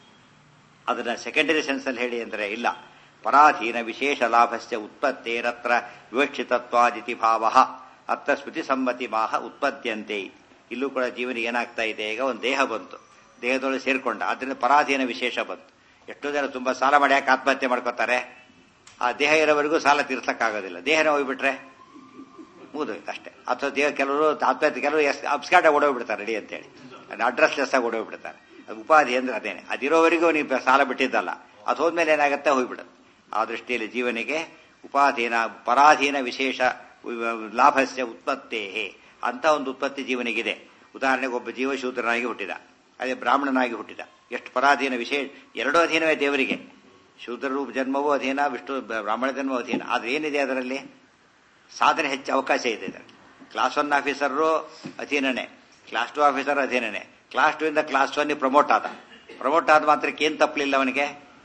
ಅದನ್ನ ಸೆಕೆಂಡರಿ ಸೆನ್ಸ್ ಅಲ್ಲಿ ಹೇಳಿ ಅಂದರೆ ಇಲ್ಲ ಪರಾಧೀನ ವಿಶೇಷ ಲಾಭಸ್ಯ ಉತ್ಪತ್ತೇರತ್ರ ವಿವಕ್ಷಿತತ್ವಾದಿತಿ ಭಾವ ಅತ್ತ ಸ್ಮೃತಿ ಸಮ್ಮತಿ ಮಾಹ ಉತ್ಪದ್ಯಂತೆ ಇಲ್ಲೂ ಕೂಡ ಜೀವನಿಗೆ ಏನಾಗ್ತಾ ಇದೆ ಈಗ ಒಂದು ದೇಹ ಬಂತು ದೇಹದೊಳಗೆ ಸೇರ್ಕೊಂಡ ಅದರಿಂದ ಪರಾಧೀನ ವಿಶೇಷ ಬಂತು ಎಷ್ಟೋ ಜನ ತುಂಬಾ ಸಾಲ ಮಾಡಿ ಯಾಕೆ ಆತ್ಮಹತ್ಯೆ ಮಾಡ್ಕೋತಾರೆ ಆ ದೇಹ ಇರೋವರೆಗೂ ಸಾಲ ತೀರ್ಸಕ್ಕಾಗೋದಿಲ್ಲ ದೇಹನ ಹೋಗ್ಬಿಟ್ರೆ ಮುಗಿದೋಯ್ತು ಅಷ್ಟೇ ಅಥವಾ ದೇಹ ಕೆಲವರು ಆತ್ಮಹತ್ಯೆ ಕೆಲವರು ಅಬ್ಸ್ಕಾಟ ಓಡೋಗ್ಬಿಡ್ತಾರೆ ರೆಡಿ ಅಂತೇಳಿ ಅಡ್ರೆಸ್ ಲೆಸ್ ಆಗಿ ಓಡೋಗ್ಬಿಡ್ತಾರೆ ಅದು ಉಪಾಧಿ ಅಂದ್ರೆ ಅದೇನೆ ಅದಿರೋವರೆಗೂ ನೀವು ಸಾಲ ಬಿಟ್ಟಿದ್ದಲ್ಲ ಅದು ಹೋದ್ಮೇಲೆ ಏನಾಗುತ್ತೆ ಹೋಗ್ಬಿಡುತ್ತೆ ಆ ದೃಷ್ಟಿಯಲ್ಲಿ ಜೀವನಿಗೆ ಉಪಾಧೀನ ಪರಾಧೀನ ವಿಶೇಷ ಲಾಭಸ್ಯ ಉತ್ಪತ್ತೇ ಅಂತ ಒಂದು ಉತ್ಪತ್ತಿ ಜೀವನಿಗಿದೆ ಉದಾಹರಣೆಗೆ ಒಬ್ಬ ಜೀವಶೂದ್ರನಾಗಿ ಹುಟ್ಟಿದ ಅದೇ ಬ್ರಾಹ್ಮಣನಾಗಿ ಹುಟ್ಟಿದ ಎಷ್ಟು ಪರಾಧೀನ ವಿಶೇಷ ಎರಡೂ ಅಧೀನವೇ ದೇವರಿಗೆ ಶೂದ್ರರು ಜನ್ಮವೂ ಅಧೀನ ವಿಷ್ಣು ಬ್ರಾಹ್ಮಣ ಜನ್ಮವೂ ಅಧೀನ ಆದ್ರೆ ಏನಿದೆ ಅದರಲ್ಲಿ ಸಾಧನೆ ಹೆಚ್ಚು ಅವಕಾಶ ಇದೆ ಇದರಲ್ಲಿ ಕ್ಲಾಸ್ ಒನ್ ಆಫೀಸರು ಅಧೀನನೇ ಕ್ಲಾಸ್ ಟು ಆಫೀಸರ್ ಅಧೀನನೇ ಕ್ಲಾಸ್ ಟು ಇಂದ ಕ್ಲಾಸ್ ಒನ್ ಪ್ರಮೋಟ್ ಆದ ಪ್ರಮೋಟ್ ಆದ ಮಾತ್ರಕ್ಕೆ ಏನ್ ತಪ್ಪಲಿಲ್ಲ ಅವನಿಗೆ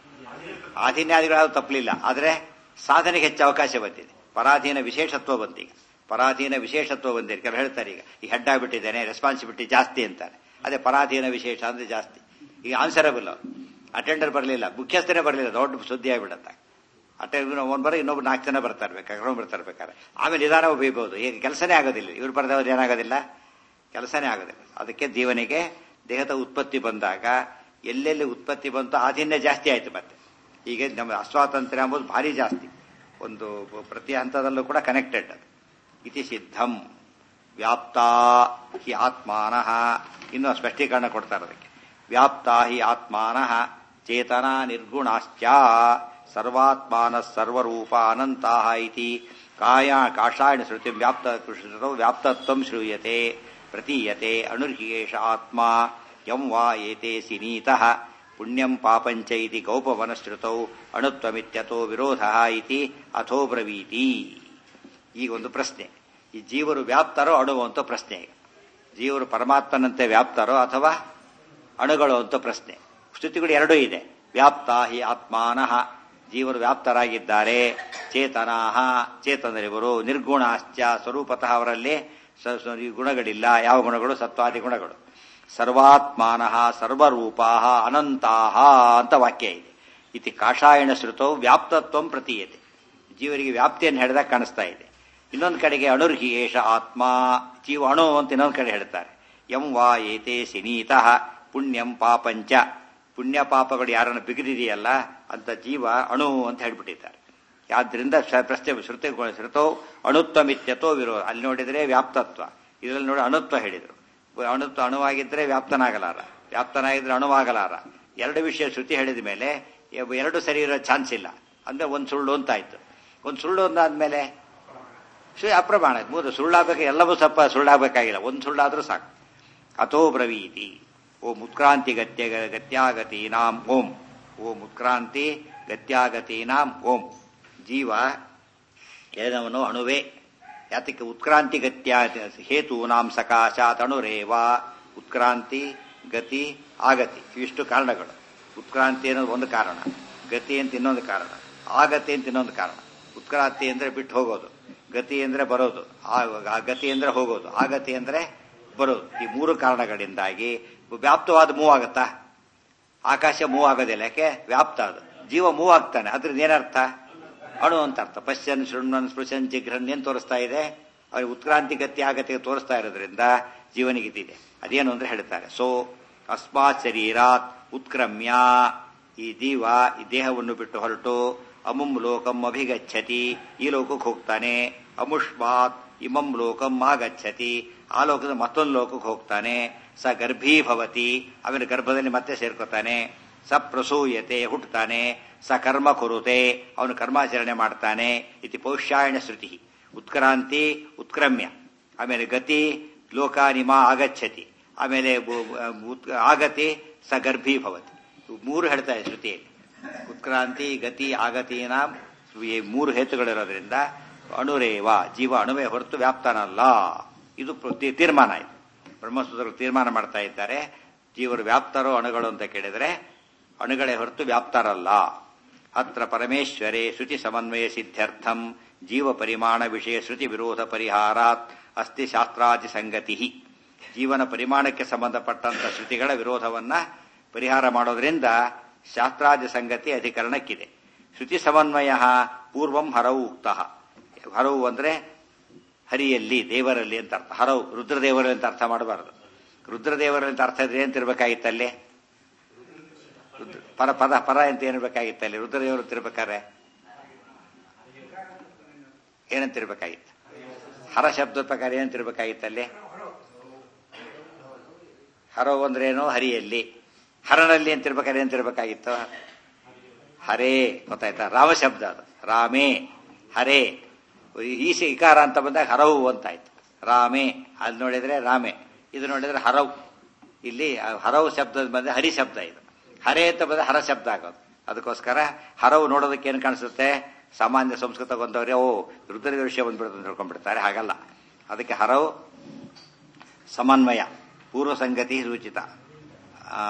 ಅಧೀನಾದಿಗಳು ತಪ್ಪಲಿಲ್ಲ ಆದ್ರೆ ಸಾಧನೆಗೆ ಹೆಚ್ಚು ಅವಕಾಶ ಬಂದಿದೆ ಪರಾಧೀನ ವಿಶೇಷತ್ವ ಬಂದೀಗ ಪರಾಧೀನ ವಿಶೇಷತ್ವ ಬಂದಿದೆ ಕೆಲವು ಹೇಳ್ತಾರೆ ಈಗ ಈ ಹೆಡ್ ಆಗ್ಬಿಟ್ಟಿದ್ದೇನೆ ರೆಸ್ಪಾನ್ಸಿಬಿಲಿಟಿ ಜಾಸ್ತಿ ಅಂತಾರೆ ಅದೇ ಪರಾಧೀನ ವಿಶೇಷ ಅಂದ್ರೆ ಜಾಸ್ತಿ ಈಗ ಆನ್ಸರಬಲ್ ಅಟೆಂಡರ್ ಬರಲಿಲ್ಲ ಮುಖ್ಯಸ್ಥನೇ ಬರಲಿಲ್ಲ ದೊಡ್ಡ ಸುದ್ದಿ ಆಗ್ಬಿಡತ್ತೆ ಅಟೆಂಡರ್ ಒಂದ್ ಬರ ಇನ್ನೊಬ್ರು ನಾಲ್ಕು ಜನ ಬರ್ತಾ ಇರ್ಬೇಕು ಬರ್ತಾ ಇರ್ಬೇಕಾದ್ರೆ ಆಮೇಲೆ ನಿಧಾನ ಬೈಬಹುದು ಈಗ ಕೆಲಸನೇ ಆಗೋದಿಲ್ಲ ಇವ್ರು ಬರೆದವ್ರು ಏನಾಗೋದಿಲ್ಲ ಕೆಲಸನೇ ಆಗೋದಿಲ್ಲ ಅದಕ್ಕೆ ಜೀವನಿಗೆ ದೇಹದ ಉತ್ಪತ್ತಿ ಬಂದಾಗ ಎಲ್ಲೆಲ್ಲಿ ಉತ್ಪತ್ತಿ ಬಂತು ಆಧೀನ್ಯ ಜಾಸ್ತಿ ಆಯ್ತು ಮತ್ತೆ ಈಗ ನಮ್ಮ ಅಸ್ವಾತಂತ್ರ್ಯ ಎಂಬುದು ಭಾರಿ ಜಾಸ್ತಿ ಒಂದು ಪ್ರತಿ ಹಂತದಲ್ಲೂ ಕೂಡ ಕನೆಕ್ಟೆಡ್ ಅದು ಇತಿ ಸಿದ್ಧಂ ವ್ಯಾಪ್ತಾ ಹಿ ಆತ್ಮಾನಃ ಇನ್ನು ಸ್ಪಷ್ಟೀಕರಣ ಕೊಡ್ತಾರೆ ಅದಕ್ಕೆ ವ್ಯಾಪ್ತಾ ಹಿ ಆತ್ಮಾನಃ ಚೇತನ ನಿರ್ಗುಣಾಶ್ಚ ಸರ್ವಾತ್ಮಾನ ಸರ್ವರೂಪ ಅನಂತಾಹ ಇತಿ ಕಾಯ ಕಾಷಾಯಣ ಶ್ರುತಿ ವ್ಯಾಪ್ತ ಶ್ರುತೌ ವ್ಯಾಪ್ತತ್ವಂ ಶ್ರೂಯತೆ ಪ್ರತೀಯತೆ ಅನುರ್ಹಿಯೇಷ ಆತ್ಮ ಯಂ ವಾ ಏತೆ ಸಿನೀತಃ ಪುಣ್ಯಂ ಪಾಪಂಚ ಇತಿ ಗೌಪವನಶ್ರುತೌ ಅಣುತ್ವಮಿತ್ಯತೋ ವಿರೋಧ ಇತಿ ಅಥೋ ಬ್ರವೀತಿ ಈಗ ಒಂದು ಪ್ರಶ್ನೆ ಈ ಜೀವರು ವ್ಯಾಪ್ತರೋ ಅಣುವು ಅಂತ ಪ್ರಶ್ನೆ ಈಗ ಜೀವರು ಪರಮಾತ್ಮನಂತೆ ವ್ಯಾಪ್ತರೋ ಅಥವಾ ಅಣುಗಳು ಅಂತ ಪ್ರಶ್ನೆ ಸ್ತುತಿಗಳು ಎರಡೂ ಇದೆ ವ್ಯಾಪ್ತ ಹಿ ಆತ್ಮಾನಃ ಜೀವರು ವ್ಯಾಪ್ತರಾಗಿದ್ದಾರೆ ಚೇತನಾಹ ಚೇತನರಿವರು ನಿರ್ಗುಣಾಶ್ಚ ಸ್ವರೂಪತಃ ಅವರಲ್ಲಿ ಸ- ಸ- ಈ ಗುಣಗಳಿಲ್ಲ ಯಾವ ಗುಣಗಳು ಸತ್ವಾದಿ ಗುಣಗಳು ಸರ್ವಾತ್ಮಾನಃ ಸರ್ವರೂಪಾ ಅನಂತಾಹ ಅಂತ ವಾಕ್ಯ ಇದೆ ಇತಿ ಕಾಷಾಯಣ ಶ್ರುತವು ವ್ಯಾಪ್ತತ್ವಂ ಪ್ರತೀಯತೆ ಜೀವರಿಗೆ ವ್ಯಾಪ್ತಿಯನ್ನು ಹೇಳಿದಾಗ ಕಾಣಿಸ್ತಾ ಇದೆ ಇನ್ನೊಂದು ಕಡೆಗೆ ಅಣುರ್ಹಿ ಏಷ ಆತ್ಮ ಜೀವ ಅಣು ಅಂತ ಇನ್ನೊಂದು ಕಡೆ ಹೇಳ್ತಾರೆ ಯಂ ವಾ ಏತೆ ಸಿನೀತಃ ಪುಣ್ಯಂ ಪಾಪಂಚ ಪುಣ್ಯ ಪಾಪಗಳು ಯಾರನ್ನು ಬಿಗಿದಿದೆಯಲ್ಲ ಅಂತ ಜೀವ ಅಣು ಅಂತ ಹೇಳ್ಬಿಟ್ಟಿದ್ದಾರೆ ಆದ್ರಿಂದ ಶ- ಪ್ರಶ್ನೆ ಶ್ರುತಿ ಶ್ರುತೋ ಅಣುತ್ವಮಿತ್ಯತೋ ವಿರೋಧ ಅಲ್ಲಿ ನೋಡಿದರೆ ವ್ಯಾಪ್ತತ್ವ ಇದರಲ್ಲಿ ನೋಡಿ ಅಣುತ್ವ ಹೇಳಿದರು ಅಣುತ್ವ ಅಣುವಾಗಿದ್ರೆ ವ್ಯಾಪ್ತನಾಗಲಾರ ವ್ಯಾಪ್ತನಾಗಿದ್ರೆ ಅಣುವಾಗಲಾರ ಎರಡು ವಿಷಯ ಶ್ರುತಿ ಹೇಳಿದ ಮೇಲೆ ಎ- ಎರಡು ಸರಿ ಇರೋ ಚಾನ್ಸ್ ಇಲ್ಲ ಅಂದ್ರೆ ಒಂದು ಸುಳ್ಳು ಅಂತಾಯ್ತು ಒಂದು ಸುಳ್ಳು ಅಂದಾದ್ಮೇಲೆ ಸು ಅಪ್ರಮಾಣ ಮೂರು ಸುಳ್ಳಾಗಬೇಕು ಎಲ್ಲವೂ ಸ್ವಲ್ಪ ಸುಳ್ಳಾಗಬೇಕಾಗಿಲ್ಲ ಒಂದು ಸುಳ್ಳಾದ್ರೂ ಸಾಕು ಅಥೋ ಬ್ರವೀತಿ ಓ ಮುತ್ಕ್ರಾಂತಿ ಗತ್ಯ ಗತ್ಯಾಗತೀನಾಂ ಓಂ ಓ ಮುತ್ಕ್ರಾಂತಿ ಗತ್ಯಾಗತೀನಾಂ ಓಂ ಜೀವ ಏನವನು ಅಣುವೆ ಯಾತಕ್ಕೆ ಉತ್ಕ್ರಾಂತಿ ಗತ್ಯ ಹೇತೂನಾಂ ಸಕಾಶಾತ್ ಅಣುರೇವ ಉತ್ಕ್ರಾಂತಿ ಗತಿ ಆಗತಿ ಇವಿಷ್ಟು ಕಾರಣಗಳು ಉತ್ಕ್ರಾಂತಿ ಅನ್ನೋದು ಒಂದು ಕಾರಣ ಗತಿ ಅಂತ ಇನ್ನೊಂದು ಕಾರಣ ಆಗತಿ ಅಂತ ಇನ್ನೊಂದು ಕಾರಣ ಉತ್ಕ್ರಾಂತಿ ಅಂದ್ರೆ ಬಿಟ್ಟು ಹೋಗೋದು ಗತಿ ಅಂದ್ರೆ ಬರೋದು ಆ- ಆ ಗತಿ ಅಂದ್ರೆ ಹೋಗೋದು ಆಗತಿ ಅಂದ್ರೆ ಬರೋದು ಈ ಮೂರು ಕಾರಣಗಳಿಂದಾಗಿ ವ್ಯಾಪ್ತವಾದ ಮೂವ್ ಆಗುತ್ತಾ ಆಕಾಶ ಮೂವ್ ಆಗೋದಿಲ್ಲ ಯಾಕೆ ವ್ಯಾಪ್ತ ಅದು ಜೀವ ಮೂವ್ ಆಗ್ತಾನೆ ಅದ್ರಿಂದ ಏನರ್ಥ ಅಣು ಅಂತ ಅರ್ಥ ಪಶ್ಯನ್ ಶೃಣ್ವನ್ ಸ್ಪೃಶನ್ ಜಿಘ್ರನ್ ಏನ್ ತೋರಿಸ್ತಾ ಇದೆ ಅವ್ರಿಗೆ ಉತ್ಕ್ರಾಂತಿ ಗತಿ ಆಗತಿ ತೋರಿಸ್ತಾ ಇರೋದ್ರಿಂದ ಜೀವನಿಗೆ ಇದಿದೆ ಅದೇನು ಅಂದ್ರೆ ಹೇಳ್ತಾರೆ ಸೊ ಅಸ್ಮಾತ್ ಶರೀರಾತ್ ಉತ್ಕ್ರಮ್ಯ ಈ ಜೀವ ಈ ದೇಹವನ್ನು ಬಿಟ್ಟು ಹೊರಟು ಅಮುಂ ಲೋಕಂ ಅಭಿಗಚ್ಚತಿ ಈ ಲೋಕಕ್ಕೆ ಹೋಗ್ತಾನೆ ಅಮುಷ್ಮಾತ್ ಇಮಂ ಲೋಕಂ ಆಗಚ್ಚತಿ ಆ ಲೋಕದ ಮತ್ತೊಂದು ಲೋಕಕ್ಕೆ ಹೋಗ್ತಾನೆ ಸ ಗರ್ಭೀ ಭವತಿ ಅವನ ಗರ್ಭದಲ್ಲಿ ಮತ್ತೆ ಸೇರ್ಕೋತಾನೆ ಸ ಪ್ರಸೂಯತೆ ಹುಟ್ಟುತ್ತಾನೆ ಸ ಕರ್ಮ ಕುರುತೆ ಅವನು ಕರ್ಮಾಚರಣೆ ಮಾಡ್ತಾನೆ ಇತಿ ಪೌಷ್ಯಾಯಣ ಶ್ರುತಿ ಉತ್ಕ್ರಾಂತಿ ಉತ್ಕ್ರಮ್ಯ ಆಮೇಲೆ ಗತಿ ಲೋಕಾನಿಮ ಆಗಚ್ಚತಿ ಆಮೇಲೆ ಬು- ಉತ್- ಆಗತಿ ಸ ಗರ್ಭೀ ಭವತಿ ಇವು ಮೂರು ಹೇಳ್ತಾ ಇದೆ ಶ್ರುತಿಯಲ್ಲಿ ಉತ್ಕ್ರಾಂತಿ ಗತಿ ಆಗತೀನ ಈ ಮೂರು ಹೇತುಗಳಿರೋದ್ರಿಂದ ಅಣುರೇವ ಜೀವ ಅಣುವೇ ಹೊರತು ವ್ಯಾಪ್ತನಲ್ಲ ಇದು ಪ್ರತಿ- ತೀರ್ಮಾನ ಇದು ಬ್ರಹ್ಮಸೂತ್ರಗಳು ತೀರ್ಮಾನ ಮಾಡ್ತಾ ಇದ್ದಾರೆ ಜೀವರು ವ್ಯಾಪ್ತರೋ ಅಣುಗಳು ಅಂತ ಕೇಳಿದರೆ ಅಣುಗಳೇ ಹೊರತು ವ್ಯಾಪ್ತರಲ್ಲ ಅತ್ರ ಪರಮೇಶ್ವರೇ ಶ್ರುತಿ ಸಮನ್ವಯ ಸಿದ್ಧ್ಯರ್ಥಂ ಜೀವ ಪರಿಮಾಣ ವಿಷಯ ಶ್ರುತಿ ವಿರೋಧ ಪರಿಹಾರಾತ್ ಅಸ್ತಿ ಶಾಸ್ತ್ರಾದಿ ಸಂಗತಿ ಜೀವನ ಪರಿಮಾಣಕ್ಕೆ ಸಂಬಂಧಪಟ್ಟಂತ ಶ್ರುತಿಗಳ ವಿರೋಧವನ್ನ ಪರಿಹಾರ ಮಾಡೋದ್ರಿಂದ ಶಾಸ್ತ್ರಾದಿ ಸಂಗತಿ ಅಧಿಕರಣಕ್ಕಿದೆ ಶ್ರುತಿ ಸಮನ್ವಯ ಪೂರ್ವಂ ಹರವು ಉಕ್ತ ಹರವು ಅಂದ್ರೆ ಹರಿಯಲ್ಲಿ ದೇವರಲ್ಲಿ ಅಂತ ಅರ್ಥ ಹರವು ರುದ್ರದೇವರಲ್ಲಿ ಅಂತ ಅರ್ಥ ಮಾಡಬಾರದು ರುದ್ರದೇವರಲ್ಲಿ ಅಂತ ಅರ್ಥ ಇದ್ರೆ ಏನ್ತಿರ್ಬೇಕಾಗಿತ್ತಲ್ಲಿ ರುದ್ರ ಪರ ಪದ ಪರ ಅಂತ ಏನಿರ್ಬೇಕಾಗಿತ್ತಲ್ಲಿ ರುದ್ರದೇವರು ತಿರ್ಬೇಕಾರೆ ಏನಂತಿರ್ಬೇಕಾಗಿತ್ತು ಹರ ಶಬ್ದದ ಪ್ರಕಾರ ಏನಂತಿರ್ಬೇಕಾಗಿತ್ತಲ್ಲಿ ಹರವು ಅಂದ್ರೇನು ಹರಿಯಲ್ಲಿ ಹರನಲ್ಲಿ ಅಂತಿರ್ಬೇಕಾದ್ರೆ ಏನಂತಿರ್ಬೇಕಾಗಿತ್ತು ಹರೇ ಗೊತ್ತಾಯ್ತಾ ರಾಮ ಶಬ್ದ ಅದು ರಾಮೇ ಹರೇ ಈ ಇಕಾರ ಅಂತ ಬಂದಾಗ ಹರವು ಅಂತಾಯ್ತು ರಾಮೇ ಅಲ್ಲಿ ನೋಡಿದ್ರೆ ರಾಮೆ ಇದು ನೋಡಿದ್ರೆ ಹರವು ಇಲ್ಲಿ ಹರವು ಶಬ್ದದ ಬಂದ ಹರಿ ಶಬ್ದ ಇದು ಹರೇ ಅಂತ ಬಂದ್ರೆ ಹರ ಶಬ್ದ ಆಗೋದು ಅದಕ್ಕೋಸ್ಕರ ಹರವು ನೋಡೋದಕ್ಕೆ ಏನು ಕಾಣಿಸುತ್ತೆ ಸಾಮಾನ್ಯ ಸಂಸ್ಕೃತ ಬಂದವರೇ ಓ ರುದ್ರದ ವಿಷಯ ಬಂದ್ಬಿಡುತ್ತೆ ಅಂತ ತಿಳ್ಕೊಂಡ್ಬಿಡ್ತಾರೆ ಹಾಗಲ್ಲ ಅದಕ್ಕೆ ಹರವು ಸಮನ್ವಯ ಪೂರ್ವ ಸಂಗತಿ ಸೂಚಿತ ಆ,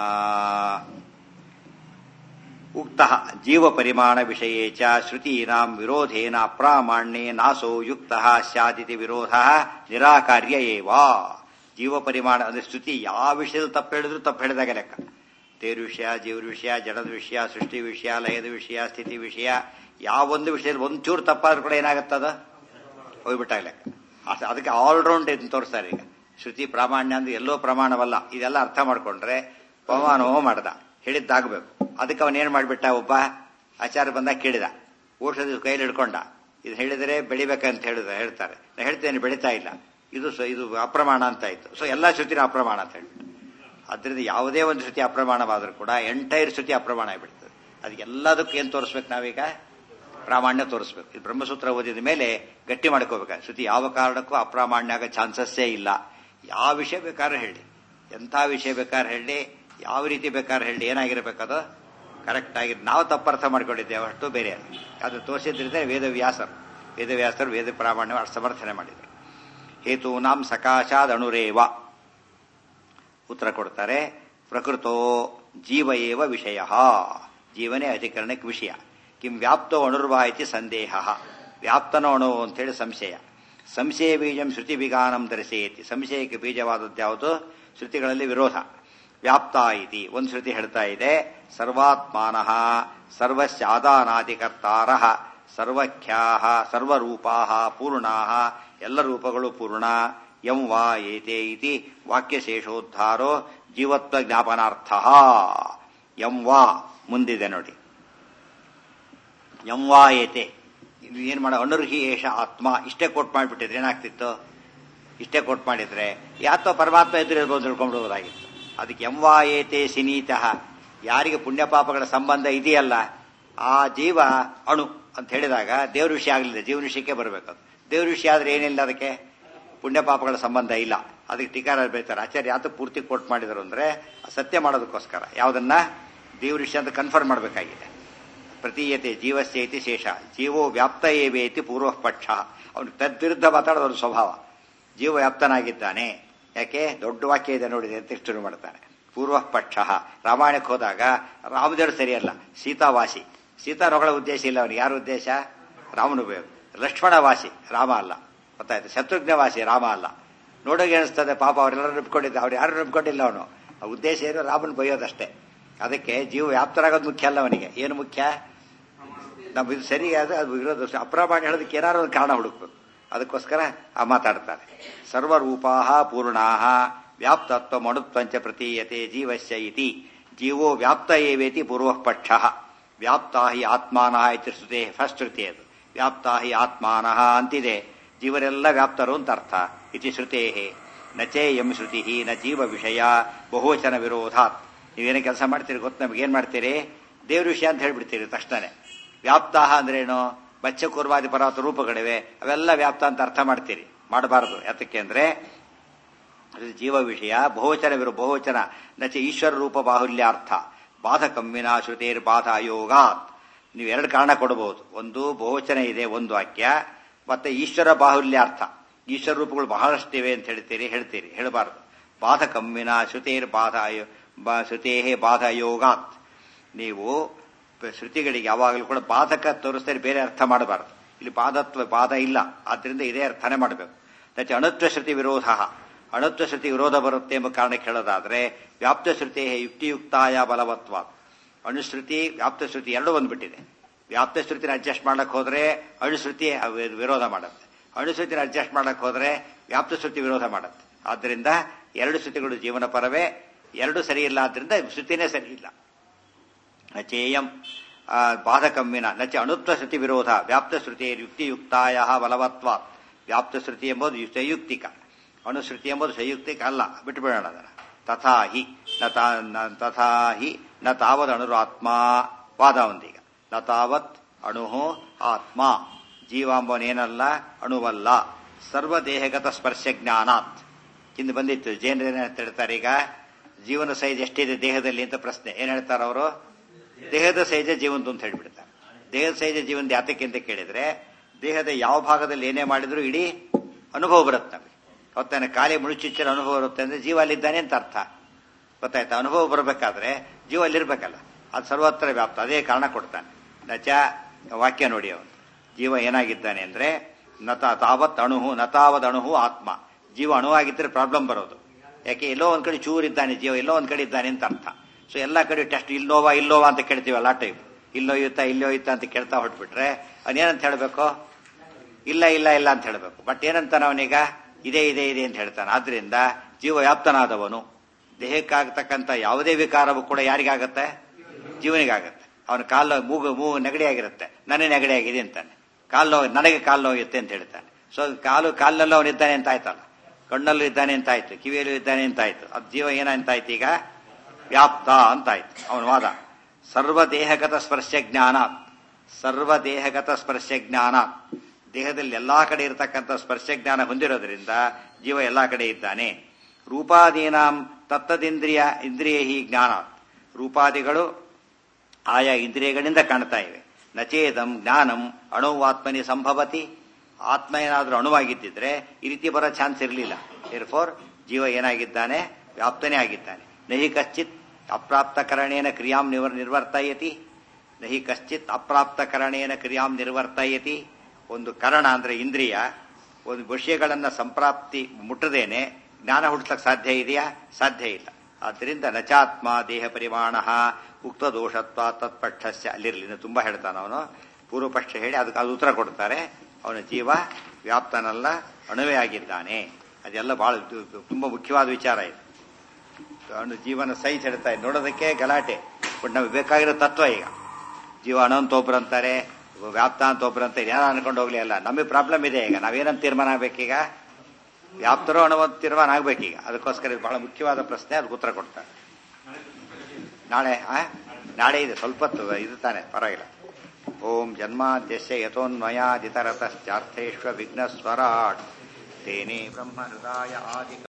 ಉಕ್ತ ಜೀವ ಪರಿಮಾಣ ವಿಷಯೇ ಚ ಶ್ರುತೀನಾಂ ವಿರೋಧೇನ ಅಪ್ರಾಮಾಣ್ಯೇ ನಾಸೋ ಯುಕ್ತ ಸ್ಯಾದಿತಿ ವಿರೋಧ ನಿರಾಕಾರ್ಯ ಏವ ಜೀವ ಪರಿಮಾಣ ಅಂದ್ರೆ ಶ್ರುತಿ ಯಾವ ವಿಷಯದಲ್ಲಿ ತಪ್ಪು ಹೇಳಿದ್ರು ತಪ್ಪು ಹೇಳಿದಾಗ ಲೆಕ್ಕ ದೇವ್ರ ವಿಷಯ ಜೀವರ ವಿಷಯ ಜಡದ ವಿಷಯ ಸೃಷ್ಟಿ ವಿಷಯ ಲಯದ ವಿಷಯ ಸ್ಥಿತಿ ವಿಷಯ ಯಾವೊಂದು ವಿಷಯದಲ್ಲಿ ಒಂಚೂರು ತಪ್ಪಾದ್ರೂ ಕೂಡ ಏನಾಗುತ್ತದ ಹೋಗ್ಬಿಟ್ಟಾಗ ಲೆಕ್ಕ ಅದ್- ಅದಕ್ಕೆ ಆಲ್ರೌಂಡ್ ಇದನ್ನ ತೋರಿಸ್ತಾರೆ ಈಗ ಶ್ರುತಿ ಪ್ರಾಮಾಣ್ಯ ಅಂದ್ರೆ ಎಲ್ಲೋ ಪ್ರಮಾಣವಲ್ಲ ಇದೆಲ್ಲ ಅರ್ಥ ಮಾಡ್ಕೊಂಡ್ರೆ ಪವಮಾನವೋ ಮಾಡ್ದ ಹೇಳಿದ್ದಾಗಬೇಕು ಅದಕ್ಕೆ ಅವನೇನ್ ಮಾಡ್ಬಿಟ್ಟ ಒಬ್ಬ ಆಚಾರ್ಯ ಬಂದಾಗ ಕೇಳಿದ ಔಷಧಿ ಕೈಲಿ ಹಿಡ್ಕೊಂಡ ಇದು ಹೇಳಿದರೆ ಬೆಳಿಬೇಕಂತ ಹೇಳಿದ ಹೇಳ್ತಾರೆ ನಾನು ಹೇಳ್ತೇನೆ ಬೆಳೀತಾ ಇಲ್ಲ ಇದು ಸ- ಇದು ಅಪ್ರಮಾಣ ಅಂತ ಆಯ್ತು ಸೊ ಎಲ್ಲಾ ಶ್ರುತಿನ ಅಪ್ರಮಾಣ ಅಂತ ಹೇಳಿ ಅದರಿಂದ ಯಾವುದೇ ಒಂದು ಶ್ರುತಿ ಅಪ್ರಮಾಣವಾದರೂ ಕೂಡ ಎಂಟೈರ್ ಶ್ರುತಿ ಅಪ್ರಮಾಣ ಆಗಿಬಿಡ್ತದೆ ಅದಕ್ಕೆ ಎಲ್ಲದಕ್ಕೂ ಏನು ತೋರಿಸ್ಬೇಕು ನಾವೀಗ ಪ್ರಾಮಾಣ್ಯ ತೋರಿಸ್ಬೇಕು ಇದು ಬ್ರಹ್ಮಸೂತ್ರ ಓದಿದ ಮೇಲೆ ಗಟ್ಟಿ ಮಾಡ್ಕೋಬೇಕು ಶ್ರುತಿ ಯಾವ ಕಾರಣಕ್ಕೂ ಅಪ್ರಾಮಾಣ್ಯ ಆಗೋ ಚಾನ್ಸಸ್ಸೇ ಇಲ್ಲ ಯಾವ ವಿಷಯ ಬೇಕಾದ್ರೆ ಹೇಳಿ ಎಂಥ ವಿಷಯ ಬೇಕಾದ್ರೆ ಹೇಳಿ ಯಾವ ರೀತಿ ಬೇಕಾದ್ರೆ ಹೇಳಿ ಏನಾಗಿರ್ಬೇಕದು ಕರೆಕ್ಟ್ ಆಗಿ ನಾವು ತಪ್ಪರ್ಥ ಮಾಡ್ಕೊಂಡಿದ್ದೇವೆ ಅಷ್ಟು ಬೇರೆ ಅಲ್ಲ. ಅದು ತೋರಿಸಿದ್ರಿಂದ ವೇದವ್ಯಾಸರು ವೇದವ್ಯಾಸರು ವೇದ ಪ್ರಾಮಾಣ್ಯ ಸಮರ್ಥನೆ ಮಾಡಿದರು ಹೇತೂನಾಂ ಸಕಾಶಾದ್ ಅಣುರೇವ ಉತ್ತರ ಕೊಡ್ತಾರೆ ಪ್ರಕೃತೋ ಜೀವ ಏವ ವಿಷಯ ಜೀವನೇ ಅಧಿಕರಣಕ್ಕೆ ವಿಷಯ ಕಿಂ ವ್ಯಾಪ್ತೋ ಅಣುರ್ವಾ ಇತಿ ಸಂದೇಹ ವ್ಯಾಪ್ತನೋ ಅಣು ಅಂತೇಳಿ ಸಂಶಯ ಸಂಶಯ ಬೀಜಂ ಶ್ರುತಿ ವಿಗಾನಂ ಧರಿಸೇತಿ ಸಂಶಯಕ್ಕೆ ಬೀಜವಾದದ್ದು ಯಾವುದು ಶ್ರುತಿಗಳಲ್ಲಿ ವಿರೋಧ ವ್ಯಾಪ್ತ ಇತಿ ಒಂದು ಶ್ರುತಿ ಹೇಳ್ತಾ ಇದೆ ಸರ್ವಾತ್ಮಾನ ಸರ್ವಸ್ಯಾದಾನಾದಿಕರ್ತಾರ ಸರ್ವಖ್ಯಾ ಸರ್ವರೂಪಾ ಪೂರ್ಣಾ ಎಲ್ಲ ರೂಪಗಳು ಪೂರ್ಣ ಯಂ ವಾ ಏತೆ ಇತಿ ವಾಕ್ಯಶೇಷೋದ್ಧಾರೋ ಜೀವತ್ವ ಜ್ಞಾಪನಾರ್ಥ ಯಂ ವಾ ಮುಂದಿದೆ ನೋಡಿ ಯಂ ವಾ ಏತೆ ಇದು ಏನ್ ಮಾಡ ಅನುರ್ಹಿ ಏಷ ಆತ್ಮ ಇಷ್ಟೇ ಕೋಟ್ ಮಾಡಿಬಿಟ್ಟಿದ್ರೆ ಏನಾಗ್ತಿತ್ತು ಇಷ್ಟೇ ಕೋಟ್ ಮಾಡಿದ್ರೆ ಯಾತೋ ಪರಮಾತ್ಮ ಎದುರಿರ್ಬೋದು ತಿಳ್ಕೊಂಡ್ಬಿಡ್ಬೋದಾಗಿತ್ತು ಅದಕ್ಕೆ ಎಂ ವಾ ಏತೆ ಸಿನೀತಃ ಯಾರಿಗೆ ಪುಣ್ಯ ಪಾಪಗಳ ಸಂಬಂಧ ಇದೆಯಲ್ಲ ಆ ಜೀವ ಅಣು ಅಂತ ಹೇಳಿದಾಗ ದೇವ್ರ ವಿಷಯ ಆಗಲಿಲ್ಲ ಜೀವನ ವಿಷಯಕ್ಕೆ ಬರಬೇಕು ದೇವ್ರ ವಿಷಯ ಆದ್ರೆ ಏನಿಲ್ಲ ಅದಕ್ಕೆ ಪುಣ್ಯ ಪಾಪಗಳ ಸಂಬಂಧ ಇಲ್ಲ ಅದಕ್ಕೆ ಟೀಕಾರ ಬರೀತಾರೆ ಆಚಾರ್ಯ ಯಾತ ಪೂರ್ತಿ ಕೋಟ್ ಮಾಡಿದರು ಅಂದ್ರೆ ಸತ್ಯ ಮಾಡೋದಕ್ಕೋಸ್ಕರ ಯಾವುದನ್ನ ದೇವ್ರ ವಿಷಯ ಅಂತ ಕನ್ಫರ್ಮ್ ಮಾಡಬೇಕಾಗಿದೆ ಪ್ರತೀಯತೆ ಜೀವಸ್ಯ ಇತಿ ಶೇಷ ಜೀವೋ ವ್ಯಾಪ್ತ ಏವೇತಿ ಪೂರ್ವ ಪಕ್ಷ ಅವನು ತದ್ವಿರುದ್ಧ ಮಾತಾಡೋದು ಅವ್ನ ಸ್ವಭಾವ ಜೀವ ವ್ಯಾಪ್ತನಾಗಿದ್ದಾನೆ ಯಾಕೆ ದೊಡ್ಡ ವಾಕ್ಯ ಇದೆ ನೋಡಿದೆ ಅಂತ ಶುರು ಮಾಡ್ತಾನೆ ಪೂರ್ವ ಪಕ್ಷ ರಾಮಾಯಣಕ್ಕೆ ಹೋದಾಗ ರಾಮದೇವರು ಸರಿಯಲ್ಲ ಸೀತಾವಾಸಿ ಸೀತಾ ಹೊಗಳ ಉದ್ದೇಶ ಇಲ್ಲ ಅವನಿಗೆ ಯಾರ ಉದ್ದೇಶ ರಾಮನ ಉಪಯೋಗ ಲಕ್ಷ್ಮಣವಾಸಿ ರಾಮ ಅಲ್ಲ ಗೊತ್ತಾಯ್ತು ಶತ್ರುಘ್ನವಾಸಿ ರಾಮ ಅಲ್ಲ ನೋಡೋಕೆ ಅನಿಸ್ತದೆ ಪಾಪ ಅವರೆಲ್ಲರೂ ನಂಬ್ಕೊಂಡಿದ್ದ ಅವ್ರು ಯಾರು ನಂಬ್ಕೊಂಡಿಲ್ಲ ಅವನು ಆ ಉದ್ದೇಶ ಏನು ರಾಮನ ಬೈಯೋದಷ್ಟೇ ಅದಕ್ಕೆ ಜೀವ ವ್ಯಾಪ್ತರಾಗೋದು ಮುಖ್ಯ ಅಲ್ಲ ಅವನಿಗೆ ಏನು ಮುಖ್ಯ ನಮ್ಮ ಇದು ಸರಿಯಾದ ಅದು ವಿರೋಧ ಅಪ್ರಮಾಣ ಹೇಳೋದಕ್ಕೆ ಏನಾದ್ರು ಒಂದು ಕಾರಣ ಹುಡುಕ್ಬೇಕು ಅದಕ್ಕೋಸ್ಕರ ಆ ಮಾತಾಡ್ತಾರೆ ಸರ್ವರೂಪಾ ಪೂರ್ಣಾ ವ್ಯಾಪ್ತತ್ವ ಮಣುತ್ವಂಚ ಪ್ರತೀಯತೆ ಜೀವಸ್ಯ ಇತಿ ಜೀವೋ ವ್ಯಾಪ್ತ ಏವೇತಿ ಪೂರ್ವ ಪಕ್ಷ ವ್ಯಾಪ್ತ ಹಿ ಆತ್ಮಾನ ಇತಿ ಶ್ರುತಿ ಫಸ್ಟ್ ಶ್ರುತಿ ಅದು ವ್ಯಾಪ್ತ ಹಿ ಆತ್ಮಾನ ಅಂತಿದೆ ಜೀವರೆಲ್ಲ ವ್ಯಾಪ್ತರು ಅಂತ ಅರ್ಥ ಇತಿ ಶ್ರುತೇ ನಚೇಯಂ ಶ್ರುತಿ ನ ಜೀವ ವಿಷಯ ಬಹುವಚನ ವಿರೋಧಾತ್ ನೀವೇನೇ ಕೆಲಸ ಮಾಡ್ತೀರಿ ಗೊತ್ತು ನಮ್ಗೆ ಏನ್ ಮಾಡ್ತೀರಿ ದೇವ್ರ ವಿಷಯ ಅಂತ ಹೇಳ್ಬಿಡ್ತೀರಿ ತಕ್ಷಣನೇ ವ್ಯಾಪ್ತಾಹ ಅಂದ್ರೇನು ಬಚ್ಚ ಕೂರ್ವಾದಿ ಪರ್ವತ ರೂಪಗಳಿವೆ ಅವೆಲ್ಲ ವ್ಯಾಪ್ತ ಅಂತ ಅರ್ಥ ಮಾಡ್ತೀರಿ ಮಾಡಬಾರದು ಯಾತಕ್ಕೆ ಅಂದ್ರೆ ಅದು ಜೀವ ವಿಷಯ ಬಹುವಚನ ವಿರು ಬಹುವಚನ ನಚ ಈಶ್ವರ ರೂಪ ಬಾಹುಲ್ಯಾರ್ಥ ಬಾಧಕಮ್ಮಿನ ಶ್ರುತೇರ್ ಬಾಧ ಯೋಗಾತ್ ನೀವು ಎರಡು ಕಾರಣ ಕೊಡಬಹುದು ಒಂದು ಬಹುವಚನ ಇದೆ ಒಂದು ವಾಕ್ಯ ಮತ್ತೆ ಈಶ್ವರ ಬಾಹುಲ್ಯಾರ್ಥ ಈಶ್ವರ ರೂಪಗಳು ಬಹಳಷ್ಟಿವೆ ಅಂತ ಹೇಳ್ತೀರಿ ಹೇಳ್ತೀರಿ ಹೇಳಬಾರದು ಬಾಧಕಮ್ಮಿನ ಶ್ರುತೇರ್ ಬಾಧ ಶ್ರುತೇ ಬಾಧ ಯೋಗಾತ್ ನೀವು ಶ್ರುತಿಗಳಿಗೆ ಯಾವಾಗಲೂ ಕೂಡ ಬಾಧಕ ತೋರಿಸ್ತಾರೆ ಬೇರೆ ಅರ್ಥ ಮಾಡಬಾರದು ಇಲ್ಲಿ ಬಾಧತ್ವ ಬಾಧ ಇಲ್ಲ ಆದ್ರಿಂದ ಇದೇ ಅರ್ಥನೇ ಮಾಡಬೇಕು ಮತ್ತೆ ಅಣುತ್ವ ಶ್ರುತಿ ವಿರೋಧ ಅಣುತ್ವ ಶ್ರುತಿ ವಿರೋಧ ಬರುತ್ತೆ ಎಂಬ ಕಾರಣಕ್ಕೆ ಹೇಳೋದಾದ್ರೆ ವ್ಯಾಪ್ತ ಶ್ರುತಿ ಯುಕ್ತಿಯುಕ್ತಾಯ ಬಲವತ್ವ ಅಣುಶ್ರುತಿ ವ್ಯಾಪ್ತ ಶ್ರುತಿ ಎರಡು ಬಂದ್ಬಿಟ್ಟಿದೆ ವ್ಯಾಪ್ತ ಶ್ರುತಿನ ಅಡ್ಜಸ್ಟ್ ಮಾಡಕ್ ಹೋದ್ರೆ ಅಣುಶ್ರುತಿ ವಿರೋಧ ಮಾಡುತ್ತೆ ಅಣುಶ್ರುತಿನ ಅಡ್ಜಸ್ಟ್ ಮಾಡಕ್ ಹೋದ್ರೆ ವ್ಯಾಪ್ತ ಶ್ರುತಿ ವಿರೋಧ ಮಾಡುತ್ತೆ ಆದ್ರಿಂದ ಎರಡು ಶ್ರುತಿಗಳು ಜೀವನ ಪರವೇ ಎರಡು ಸರಿ ಇಲ್ಲ ಆದ್ರಿಂದ ಶ್ರುತಿನೇ ಸರಿ ಇಲ್ಲ ನಚೇಯಂ ಬಾಧಕಮ್ಮಿನ ನಚ ಅಣುತ್ವ ಶ್ರುತಿ ವಿರೋಧ ವ್ಯಾಪ್ತ ಶ್ರುತಿ ಯುಕ್ತಿಯುಕ್ತಾಯ ಬಲವತ್ವ ವ್ಯಾಪ್ತ ಶ್ರುತಿ ಎಂಬುದು ಸಂಯುಕ್ತಿಕ ಅಣುಶ್ರುತಿ ಎಂಬುದು ಸಂಯುಕ್ತಿಕ ಅಲ್ಲ ಬಿಟ್ಟುಬಿಡೋಣ ಅದನ್ನ ತಥಾ ಹಿ ನ ತಾ- ನ- ತಥಾ ಹಿ ನ ತಾವದ್ ಅಣುರಾತ್ಮ ವಾದ ಒಂದೀಗ ನ ತಾವತ್ ಅಣು ಆತ್ಮ ಜೀವಾಂಬನೇನಲ್ಲ ಅಣುವಲ್ಲ ಸರ್ವದೇಹಗತ ಸ್ಪರ್ಶ ಜ್ಞಾನಾತ್ ಇಂದು ಬಂದಿತ್ತು ಜೈನರು ಏನ್ ಹೇಳ್ತಾರೆ ಈಗ ಜೀವನ ಸೈಜ್ ಎಷ್ಟಿದೆ ದೇಹದಲ್ಲಿ ಅಂತ ಪ್ರಶ್ನೆ ಏನ್ ಹೇಳ್ತಾರೆ ಅವರು ದೇಹದ ಸೈಜ ಜೀವಂತ ಅಂತ ಹೇಳ್ಬಿಡ್ತಾರೆ ದೇಹದ ಸೈಜ ಜೀವಂತ ಯಾತಕ್ಕೆ ಅಂತ ಕೇಳಿದ್ರೆ ದೇಹದ ಯಾವ ಭಾಗದಲ್ಲಿ ಏನೇ ಮಾಡಿದ್ರು ಇಡೀ ಅನುಭವ ಬರುತ್ತೆ ನಮಗೆ ಗೊತ್ತಾನೆ ಖಾಲಿ ಮುಳುಚುಚ್ಚಿನ ಅನುಭವ ಬರುತ್ತೆ ಅಂದ್ರೆ ಜೀವ ಅಲ್ಲಿದ್ದಾನೆ ಅಂತ ಅರ್ಥ ಗೊತ್ತಾಯ್ತಾ ಅನುಭವ ಬರಬೇಕಾದ್ರೆ ಜೀವ ಅಲ್ಲಿರ್ಬೇಕಲ್ಲ ಅದು ಸರ್ವತ್ರ ವ್ಯಾಪ್ತ ಅದೇ ಕಾರಣ ಕೊಡ್ತಾನೆ ನಚ ವಾಕ್ಯ ನೋಡಿ ಅವನು ಜೀವ ಏನಾಗಿದ್ದಾನೆ ಅಂದ್ರೆ ನತ ತಾವತ್ ಅಣುಹು ನತಾವದ್ ಅಣುಹು ಆತ್ಮ ಜೀವ ಅಣುವಾಗಿದ್ದರೆ ಪ್ರಾಬ್ಲಮ್ ಬರೋದು ಯಾಕೆ ಎಲ್ಲೋ ಒಂದ್ ಕಡೆ ಚೂರ್ ಇದ್ದಾನೆ ಜೀವ ಎಲ್ಲೋ ಒಂದ್ ಕಡೆ ಇದ್ದಾನೆ ಅಂತ ಅರ್ಥ ಸೊ ಎಲ್ಲ ಕಡೆ ಟೆಸ್ಟ್ ಇಲ್ಲೋವಾ ಇಲ್ಲೋವಾ ಅಂತ ಕೇಳ್ತೀವಲ್ಲ ಆ ಟೈಪ್ ಇಲ್ಲೋ ಇತ್ತಾ ಇಲ್ಲೋ ಇತ್ತ ಅಂತ ಕೇಳ್ತಾ ಹೊಟ್ಬಿಟ್ರೆ ಅವನೇನಂತ ಹೇಳ್ಬೇಕು ಇಲ್ಲ ಇಲ್ಲ ಇಲ್ಲ ಅಂತ ಹೇಳ್ಬೇಕು ಬಟ್ ಏನಂತಾನ ಅವನೀಗ ಇದೆ ಇದೆ ಇದೆ ಅಂತ ಹೇಳ್ತಾನೆ ಆದ್ರಿಂದ ಜೀವ ವ್ಯಾಪ್ತನಾದವನು ದೇಹಕ್ಕಾಗತಕ್ಕಂಥ ಯಾವುದೇ ವಿಕಾರವೂ ಕೂಡ ಯಾರಿಗಾಗತ್ತೆ ಜೀವನಿಗಾಗತ್ತೆ ಅವನ ಕಾಲು ಮೂಗು ಮೂಗು ನೆಗಡಿ ಆಗಿರುತ್ತೆ ನನಗೆ ನೆಗಡಿ ಆಗಿದೆ ಅಂತಾನೆ ಕಾಲು ನೋವು ನನಗೆ ಕಾಲು ನೋಯುತ್ತೆ ಅಂತ ಹೇಳ್ತಾನೆ ಸೊ ಕಾಲು ಕಾಲಿನಲ್ಲೂ ಅವನು ಇದ್ದಾನೆ ಅಂತ ಆಯ್ತಲ್ಲ ಕಣ್ಣಲ್ಲೂ ಇದ್ದಾನೆ ಅಂತ ಆಯ್ತು ಕಿವಿಯಲ್ಲೂ ಇದ್ದಾನೆ ಅಂತ ಆಯ್ತು ಅದು ಜೀವ ಏನಂತಾಯ್ತು ಈಗ ವ್ಯಾಪ್ತ ಅಂತ ಆಯ್ತು ಅವನ ವಾದ ಸರ್ವದೇಹಗತ ಸ್ಪರ್ಶ ಜ್ಞಾನ ಸರ್ವದೇಹಗತ ಸ್ಪರ್ಶ ಜ್ಞಾನ ದೇಹದಲ್ಲಿ ಎಲ್ಲಾ ಕಡೆ ಇರತಕ್ಕಂಥ ಸ್ಪರ್ಶ ಜ್ಞಾನ ಹೊಂದಿರೋದ್ರಿಂದ ಜೀವ ಎಲ್ಲಾ ಕಡೆ ಇದ್ದಾನೆ ರೂಪಾದೀನಾಂ ತತ್ತದಿಂದ್ರಿಯ ಇಂದ್ರಿಯ ಹಿ ಜ್ಞಾನ ರೂಪಾದಿಗಳು ಆಯಾ ಇಂದ್ರಿಯಗಳಿಂದ ಕಾಣ್ತಾ ಇವೆ ನಚೇದಂ ಜ್ಞಾನಂ ಅಣುವಾತ್ಮನಿ ಸಂಭವತಿ ಆತ್ಮ ಏನಾದರೂ ಅಣುವಾಗಿದ್ದಿದ್ರೆ ಈ ರೀತಿ ಬರೋ ಚಾನ್ಸ್ ಇರಲಿಲ್ಲ ಫೋರ್ ಜೀವ ಏನಾಗಿದ್ದಾನೆ ವ್ಯಾಪ್ತನೇ ಆಗಿದ್ದಾನೆ ನಹಿ ಕಶ್ಚಿತ್ ಅಪ್ರಾಪ್ತಕರಣೇನ ಕ್ರಿಯಾಂ ನಿವರ್ ನಿರ್ವರ್ತಯತಿ ನಹಿ ಕಶ್ಚಿತ್ ಅಪ್ರಾಪ್ತಕರಣೇನ ಕ್ರಿಯಾಂ ನಿರ್ವರ್ತಯತಿ ಒಂದು ಕರಣ ಅಂದ್ರೆ ಇಂದ್ರಿಯ ಒಂದು ವಿಷಯಗಳನ್ನ ಸಂಪ್ರಾಪ್ತಿ ಮುಟ್ಟದೇನೆ ಜ್ಞಾನ ಹುಟ್ಟಿಸ್ಲಕ್ಕೆ ಸಾಧ್ಯ ಇದೆಯಾ ಸಾಧ್ಯ ಇಲ್ಲ ಆದ್ದರಿಂದ ನಚಾತ್ಮ ದೇಹ ಪರಿಮಾಣ ಉಕ್ತ ದೋಷತ್ವ ತತ್ಪಕ್ಷಸ್ಯ ಅಲ್ಲಿರಲಿ ಇನ್ನು ತುಂಬಾ ಹೇಳ್ತಾನೆ ಅವನು ಪೂರ್ವಪಕ್ಷ ಹೇಳಿ ಅದಕ್ಕೆ ಅದು ಉತ್ತರ ಕೊಡ್ತಾರೆ ಅವನ ಜೀವ ವ್ಯಾಪ್ತನಲ್ಲ ಅಣುವೇ ಆಗಿದ್ದಾನೆ ಅದೆಲ್ಲ ಬಹಳ ತುಂಬಾ ಮುಖ್ಯವಾದ ವಿಚಾರ ಇದು ಅವನು ಜೀವನ ಸೈನ್ಸ್ ಹೇಳ್ತಾ ಇದೆ ನೋಡೋದಕ್ಕೆ ಗಲಾಟೆ ಬಟ್ ನಮಗೆ ಬೇಕಾಗಿರೋ ತತ್ವ ಈಗ ಜೀವ ಅಣು ಅಂತ ಒಬ್ರು ಅಂತಾರೆ ವ್ಯಾಪ್ತ ಅಂತ ಒಬ್ರು ಅಂತಾರೆ ಏನೋ ಅನ್ಕೊಂಡು ಹೋಗ್ಲಿ ಅಲ್ಲ ನಮಗೆ ಪ್ರಾಬ್ಲಮ್ ಇದೆ ಈಗ ನಾವೇನಂತ ತೀರ್ಮಾನ ಆಗ್ಬೇಕೀಗ ವ್ಯಾಪ್ತರೋ ಅಣುವಂತ ತೀರ್ಮಾನ ಆಗ್ಬೇಕೀಗ ಅದಕ್ಕೋಸ್ಕರ ಇದು ಬಹಳ ಮುಖ್ಯವಾದ ಪ್ರಶ್ನೆ ಅದಕ್ಕೆ ಉತ್ತರ ಕೊಡ್ತಾರೆ ನಾಳೆ ಆ ನಾಳೆ ಇದೆ ಸ್ವಲ್ಪ ಹೊತ್ತು ಇದು ತಾನೆ ಪರವಾಗಿಲ್ಲ ಓಂ ಜನ್ಮಾದ್ಯಸ್ಯ ಯಥೋನ್ಮಯಾದಿತರತಶ್ಚಾರ್ಥೇಶ್ವ ವಿಘ್ನಸ್ವರಾಟ್ ತೇನೇ ಬ್ರಹ್ಮ ಹೃದಯ ಆದಿ